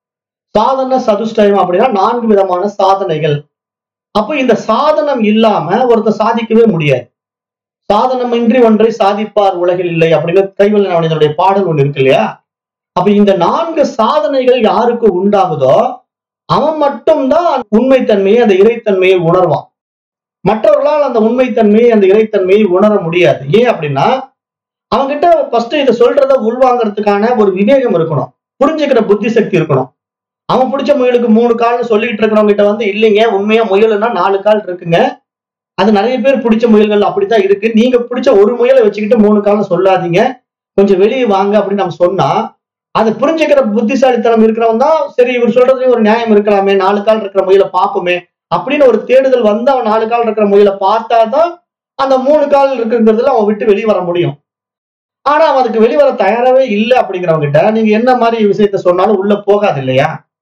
சாதன சதுஷ்டயம் அப்படின்னா நான்கு விதமான சாதனைகள் அப்ப இந்த சாதனம் இல்லாம ஒருத்தர் சாதிக்கவே முடியாது சாதனமின்றி ஒன்றை சாதிப்பார் உலகில் இல்லை அப்படின்னு கைவல்ல அவனுடைய பாடல் ஒண்ணு இருக்கு இல்லையா அப்ப இந்த நான்கு சாதனைகள் யாருக்கு உண்டாகுதோ அவன் மட்டும்தான் உண்மைத்தன்மையை அந்த இறைத்தன்மையை உணர்வான் மற்றவர்களால் அந்த உண்மைத்தன்மையை அந்த இறைத்தன்மையை உணர முடியாது ஏன் அப்படின்னா அவன்கிட்ட ஃபர்ஸ்ட் இதை சொல்றத உள்வாங்கறதுக்கான ஒரு விவேகம் இருக்கணும் புரிஞ்சுக்கிற புத்தி சக்தி இருக்கணும் அவன் பிடிச்ச முயலுக்கு மூணு கால்னு சொல்லிட்டு இருக்கிறவங்க கிட்ட வந்து இல்லைங்க உண்மையா முயலுன்னா நாலு கால் இருக்குங்க அது நிறைய பேர் பிடிச்ச முயல்கள் அப்படித்தான் இருக்கு நீங்க பிடிச்ச ஒரு முயலை வச்சுக்கிட்டு மூணு காலம் சொல்லாதீங்க கொஞ்சம் வெளியே வாங்க அப்படின்னு நம்ம சொன்னா அதை புரிஞ்சுக்கிற புத்திசாலித்தனம் இருக்கிறவன் தான் சரி இவர் சொல்றதுலயும் ஒரு நியாயம் இருக்கலாமே நாலு கால் இருக்கிற முயலை பார்ப்போமே அப்படின்னு ஒரு தேடுதல் வந்து அவன் நாலு கால் இருக்கிற முயலை பார்த்தாதான் அந்த மூணு கால் இருக்குங்கிறதுல அவன் விட்டு வெளியே வர முடியும் ஆனா அவன் அதுக்கு வெளிவர தயாராகவே இல்லை அப்படிங்கிறவங்க கிட்ட நீங்க என்ன மாதிரி விஷயத்த சொன்னாலும் உள்ள போகாது இல்லையா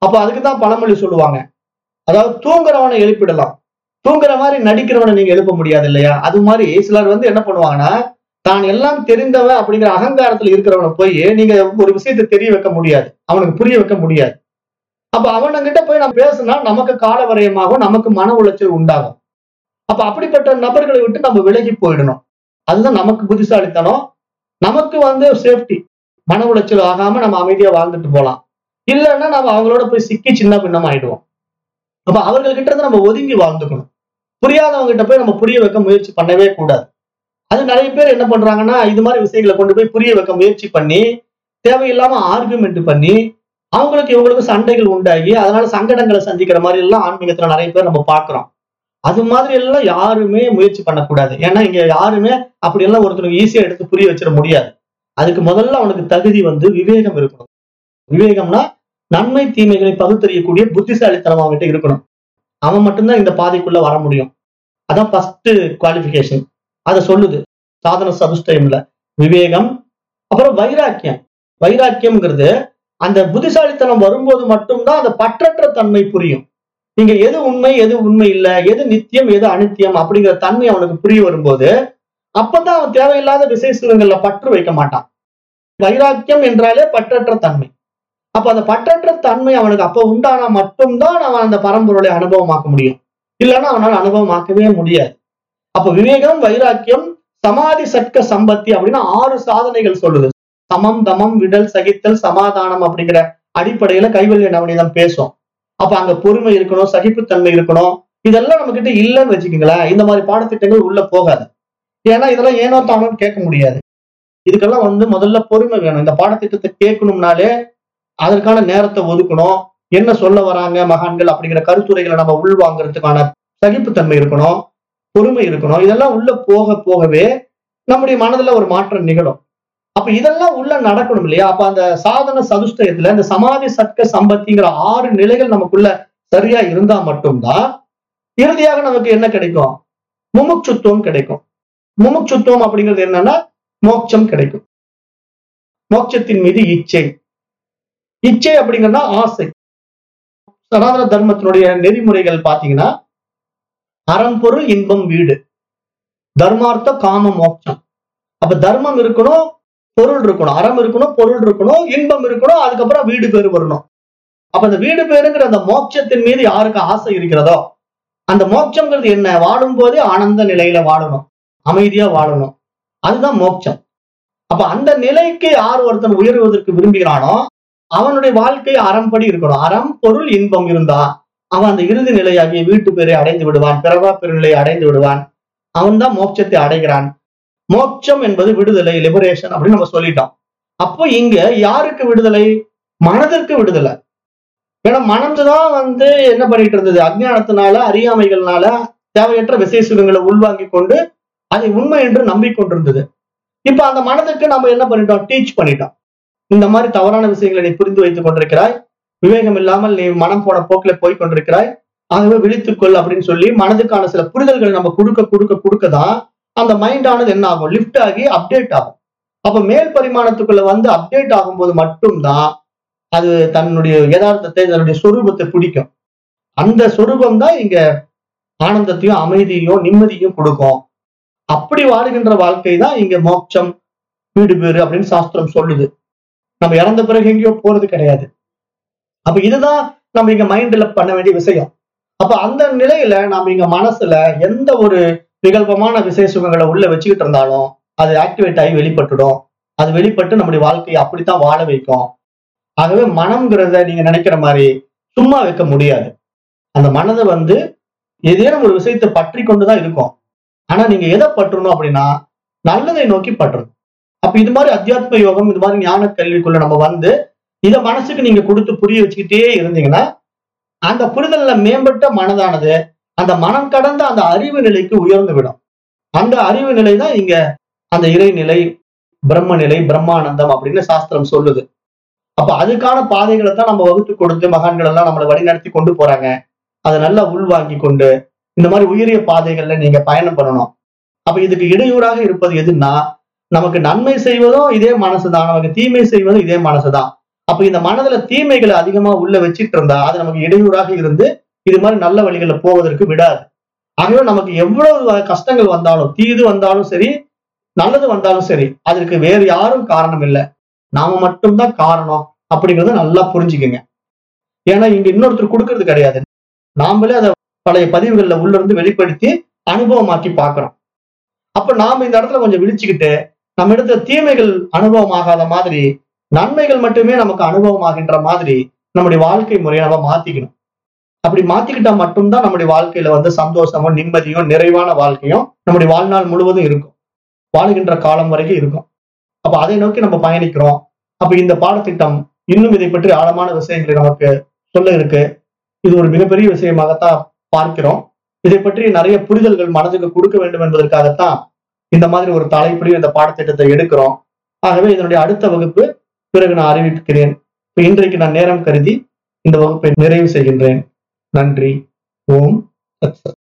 அப்ப அதுக்குதான் பழமொழி சொல்லுவாங்க அதாவது தூங்குறவனை எழுப்பிடலாம் தூங்குற மாதிரி நடிக்கிறவனை நீங்க எழுப்ப முடியாது இல்லையா அது மாதிரி சிலர் வந்து என்ன பண்ணுவாங்கன்னா தான் எல்லாம் தெரிந்தவன் அப்படிங்கிற அகங்காரத்துல இருக்கிறவனை போய் நீங்க ஒரு விஷயத்தை தெரிய வைக்க முடியாது அவனுக்கு புரிய வைக்க முடியாது அப்ப அவனுங்கிட்ட போய் நம்ம பேசினா நமக்கு கால வரையமாகும் நமக்கு மன உளைச்சல் உண்டாகும் அப்ப அப்படிப்பட்ட நபர்களை விட்டு நம்ம விலகி போயிடணும் அதுதான் நமக்கு புத்திசாலித்தனம் நமக்கு வந்து சேஃப்டி மன உளைச்சல் ஆகாம நம்ம அமைதியா வாழ்ந்துட்டு போலாம் இல்லைன்னா நம்ம அவங்களோட போய் சிக்கி சின்ன பின்னம் ஆயிடுவோம் அப்ப அவர்கள்கிட்ட இருந்து நம்ம ஒதுங்கி வாழ்ந்துக்கணும் புரியாதவங்க கிட்ட போய் நம்ம புரிய வைக்க முயற்சி பண்ணவே கூடாது அது நிறைய பேர் என்ன பண்றாங்கன்னா இது மாதிரி விஷயங்களை கொண்டு போய் புரிய வைக்க முயற்சி பண்ணி தேவையில்லாம ஆர்குமெண்ட் பண்ணி அவங்களுக்கு இவங்களுக்கு சண்டைகள் உண்டாகி அதனால சங்கடங்களை சந்திக்கிற மாதிரி எல்லாம் ஆன்மீகத்துல நிறைய பேர் நம்ம பாக்குறோம் அது மாதிரி எல்லாம் யாருமே முயற்சி பண்ணக்கூடாது ஏன்னா இங்க யாருமே அப்படி எல்லாம் ஒருத்தருக்கு ஈஸியா எடுத்து புரிய வச்சிட முடியாது அதுக்கு முதல்ல அவனுக்கு தகுதி வந்து விவேகம் இருக்கணும் விவேகம்னா நன்மை தீமைகளை பகுத்தறியக்கூடிய புத்திசாலித்தனம் அவன்கிட்ட இருக்கணும் அவன் மட்டும்தான் இந்த பாதைக்குள்ள வர முடியும் அதான் ஃபர்ஸ்ட் குவாலிபிகேஷன் அதை சொல்லுது சாதன சதுஷ்டயம்ல விவேகம் அப்புறம் வைராக்கியம் வைராக்கியம்ங்கிறது அந்த புத்திசாலித்தனம் வரும்போது மட்டும்தான் அந்த பற்றற்ற தன்மை புரியும் நீங்க எது உண்மை எது உண்மை இல்ல எது நித்தியம் எது அனித்தியம் அப்படிங்கிற தன்மை அவனுக்கு புரிய வரும்போது அப்பதான் அவன் தேவையில்லாத விசேஷங்கள்ல பற்று வைக்க மாட்டான் வைராக்கியம் என்றாலே பற்றற்ற தன்மை அப்ப அந்த பற்றற்ற தன்மை அவனுக்கு அப்ப உண்டானா மட்டும்தான் அவன் அந்த பரம்பொருளை அனுபவமாக்க முடியும் இல்லைன்னா அவனால் அனுபவமாக்கவே முடியாது அப்ப விவேகம் வைராக்கியம் சமாதி சட்க சம்பத்தி அப்படின்னு ஆறு சாதனைகள் சொல்லுது சமம் தமம் விடல் சகித்தல் சமாதானம் அப்படிங்கிற அடிப்படையில கைவல்ய நவனிதம் பேசும் அப்ப அங்க பொறுமை இருக்கணும் சகிப்புத்தன்மை இருக்கணும் இதெல்லாம் நம்ம கிட்ட இல்லைன்னு வச்சுக்கோங்களேன் இந்த மாதிரி பாடத்திட்டங்கள் உள்ள போகாது ஏன்னா இதெல்லாம் ஏனோ தானோன்னு கேட்க முடியாது இதுக்கெல்லாம் வந்து முதல்ல பொறுமை வேணும் இந்த பாடத்திட்டத்தை கேட்கணும்னாலே அதற்கான நேரத்தை ஒதுக்கணும் என்ன சொல்ல வராங்க மகான்கள் அப்படிங்கிற கருத்துரைகளை நம்ம உள்வாங்கிறதுக்கான சகிப்புத்தன்மை இருக்கணும் பொறுமை இருக்கணும் இதெல்லாம் உள்ள போக போகவே நம்முடைய மனதுல ஒரு மாற்றம் நிகழும் அப்ப இதெல்லாம் உள்ள நடக்கணும் இல்லையா அப்ப அந்த சாதன சதுஷ்டயத்துல இந்த சமாதி சட்க சம்பத்திங்கிற ஆறு நிலைகள் நமக்குள்ள சரியா இருந்தா மட்டும்தான் இறுதியாக நமக்கு என்ன கிடைக்கும் முமுட்சுத்துவம் கிடைக்கும் முமுட்சுத்துவம் அப்படிங்கிறது என்னன்னா மோட்சம் கிடைக்கும் மோட்சத்தின் மீது இச்சை இச்சை அப்படிங்கன்னா ஆசை சனாதன தர்மத்தினுடைய நெறிமுறைகள் பாத்தீங்கன்னா அறம்பொருள் இன்பம் வீடு தர்மார்த்த காம மோட்சம் அப்ப தர்மம் இருக்கணும் பொருள் இருக்கணும் அறம் இருக்கணும் பொருள் இருக்கணும் இன்பம் இருக்கணும் அதுக்கப்புறம் வீடு பேரு வரணும் அப்ப அந்த வீடு பேருங்கிற அந்த மோட்சத்தின் மீது யாருக்கு ஆசை இருக்கிறதோ அந்த மோட்சம்ங்கிறது என்ன வாழும் போதே ஆனந்த நிலையில வாழணும் அமைதியா வாழணும் அதுதான் மோட்சம் அப்ப அந்த நிலைக்கு யார் ஒருத்தன் உயர்வதற்கு விரும்புகிறானோ அவனுடைய வாழ்க்கை அறம்படி இருக்கணும் அறம் பொருள் இன்பம் இருந்தா அவன் அந்த இறுதி நிலையாகிய வீட்டு பேரை அடைந்து விடுவான் பிறவா பெருநிலையை அடைந்து விடுவான் அவன் தான் மோட்சத்தை அடைகிறான் மோட்சம் என்பது விடுதலை லிபரேஷன் அப்படின்னு நம்ம சொல்லிட்டோம் அப்போ இங்க யாருக்கு விடுதலை மனதிற்கு விடுதலை ஏன்னா மனம்தான் வந்து என்ன பண்ணிட்டு இருந்தது அஜ்ஞானத்தினால அறியாமைகள்னால தேவையற்ற விசேஷங்களை உள்வாங்கி கொண்டு அதை உண்மை என்று நம்பிக்கொண்டிருந்தது இப்ப அந்த மனதுக்கு நம்ம என்ன பண்ணிட்டோம் டீச் பண்ணிட்டோம் இந்த மாதிரி தவறான விஷயங்களை நீ புரிந்து வைத்துக் கொண்டிருக்கிறாய் விவேகம் இல்லாமல் நீ மனம் போன போக்கில போய் கொண்டிருக்கிறாய் ஆகவே விழித்துக்கொள் அப்படின்னு சொல்லி மனதுக்கான சில புரிதல்கள் நம்ம கொடுக்க கொடுக்க கொடுக்க தான் அந்த மைண்ட் ஆனது என்ன ஆகும் லிஃப்ட் ஆகி அப்டேட் ஆகும் அப்ப மேல் பரிமாணத்துக்குள்ள வந்து அப்டேட் ஆகும்போது மட்டும்தான் அது தன்னுடைய யதார்த்தத்தை தன்னுடைய சொரூபத்தை பிடிக்கும் அந்த சொரூபம் தான் இங்க ஆனந்தத்தையும் அமைதியையும் நிம்மதியும் கொடுக்கும் அப்படி வாழுகின்ற வாழ்க்கை தான் இங்க மோட்சம் வீடு பேரு அப்படின்னு சாஸ்திரம் சொல்லுது நம்ம இறந்த பிறகு எங்கேயோ போறது கிடையாது அப்ப இதுதான் நம்ம இங்க மைண்ட்ல பண்ண வேண்டிய விஷயம் அப்ப அந்த நிலையில நம்ம இங்க மனசுல எந்த ஒரு நிகழ்வமான விசேஷங்களை உள்ள வச்சுக்கிட்டு இருந்தாலும் அது ஆக்டிவேட் ஆகி வெளிப்பட்டுடும் அது வெளிப்பட்டு நம்முடைய வாழ்க்கையை அப்படித்தான் வாழ வைக்கும் ஆகவே மனம்ங்கிறத நீங்க நினைக்கிற மாதிரி சும்மா வைக்க முடியாது அந்த மனதை வந்து ஏதேனும் ஒரு விஷயத்தை பற்றி கொண்டுதான் இருக்கும் ஆனா நீங்க எதை பற்றணும் அப்படின்னா நல்லதை நோக்கி பற்றணும் அப்ப இது மாதிரி அத்தியாத்ம யோகம் இது மாதிரி ஞான கல்விக்குள்ள நம்ம வந்து இத மனசுக்கு நீங்க கொடுத்து புரிய வச்சுக்கிட்டே இருந்தீங்கன்னா அந்த புரிதல்ல மேம்பட்ட மனதானது அந்த மனம் கடந்த அந்த அறிவு நிலைக்கு உயர்ந்து விடும் அந்த அறிவு நிலை தான் இங்க அந்த இறைநிலை பிரம்ம நிலை பிரம்மானந்தம் அப்படின்னு சாஸ்திரம் சொல்லுது அப்ப அதுக்கான பாதைகளை தான் நம்ம வகுத்து கொடுத்து மகான்கள் எல்லாம் நம்மளை வழிநடத்தி கொண்டு போறாங்க அதை நல்லா உள்வாங்கி கொண்டு இந்த மாதிரி உயரிய பாதைகள்ல நீங்க பயணம் பண்ணணும் அப்ப இதுக்கு இடையூறாக இருப்பது எதுன்னா நமக்கு நன்மை செய்வதும் இதே மனசுதான் நமக்கு தீமை செய்வதும் இதே மனசுதான் அப்ப இந்த மனதுல தீமைகளை அதிகமா உள்ள வச்சிட்டு இருந்தா அது நமக்கு இடையூறாக இருந்து இது மாதிரி நல்ல வழிகளை போவதற்கு விடாது ஆகவே நமக்கு எவ்வளவு கஷ்டங்கள் வந்தாலும் தீது வந்தாலும் சரி நல்லது வந்தாலும் சரி அதற்கு வேறு யாரும் காரணம் இல்லை நாம மட்டும்தான் காரணம் அப்படிங்கறத நல்லா புரிஞ்சுக்கங்க ஏன்னா இங்க இன்னொருத்தர் கொடுக்கறது கிடையாது நாமளே அதை பழைய பதிவுகள்ல உள்ள இருந்து வெளிப்படுத்தி அனுபவமாக்கி பார்க்கிறோம் அப்ப நாம இந்த இடத்துல கொஞ்சம் விழிச்சுக்கிட்டு நம்ம இடத்துல தீமைகள் அனுபவமாகாத மாதிரி நன்மைகள் மட்டுமே நமக்கு அனுபவமாகின்ற மாதிரி நம்முடைய வாழ்க்கை முறையை நம்ம மாத்திக்கணும் அப்படி மாத்திக்கிட்டா மட்டும்தான் நம்முடைய வாழ்க்கையில வந்து சந்தோஷமும் நிம்மதியும் நிறைவான வாழ்க்கையும் நம்முடைய வாழ்நாள் முழுவதும் இருக்கும் வாழ்கின்ற காலம் வரைக்கும் இருக்கும் அப்ப அதை நோக்கி நம்ம பயணிக்கிறோம் அப்ப இந்த பாடத்திட்டம் இன்னும் இதை பற்றி ஆழமான விஷயங்களை நமக்கு சொல்ல இருக்கு இது ஒரு மிகப்பெரிய விஷயமாகத்தான் பார்க்கிறோம் இதை பற்றி நிறைய புரிதல்கள் மனதுக்கு கொடுக்க வேண்டும் என்பதற்காகத்தான் இந்த மாதிரி ஒரு தலைப்படியும் இந்த பாடத்திட்டத்தை எடுக்கிறோம் ஆகவே இதனுடைய அடுத்த வகுப்பு பிறகு நான் அறிவிக்கிறேன் இப்ப இன்றைக்கு நான் நேரம் கருதி இந்த வகுப்பை நிறைவு செய்கின்றேன் நன்றி ஓம் சத் சத்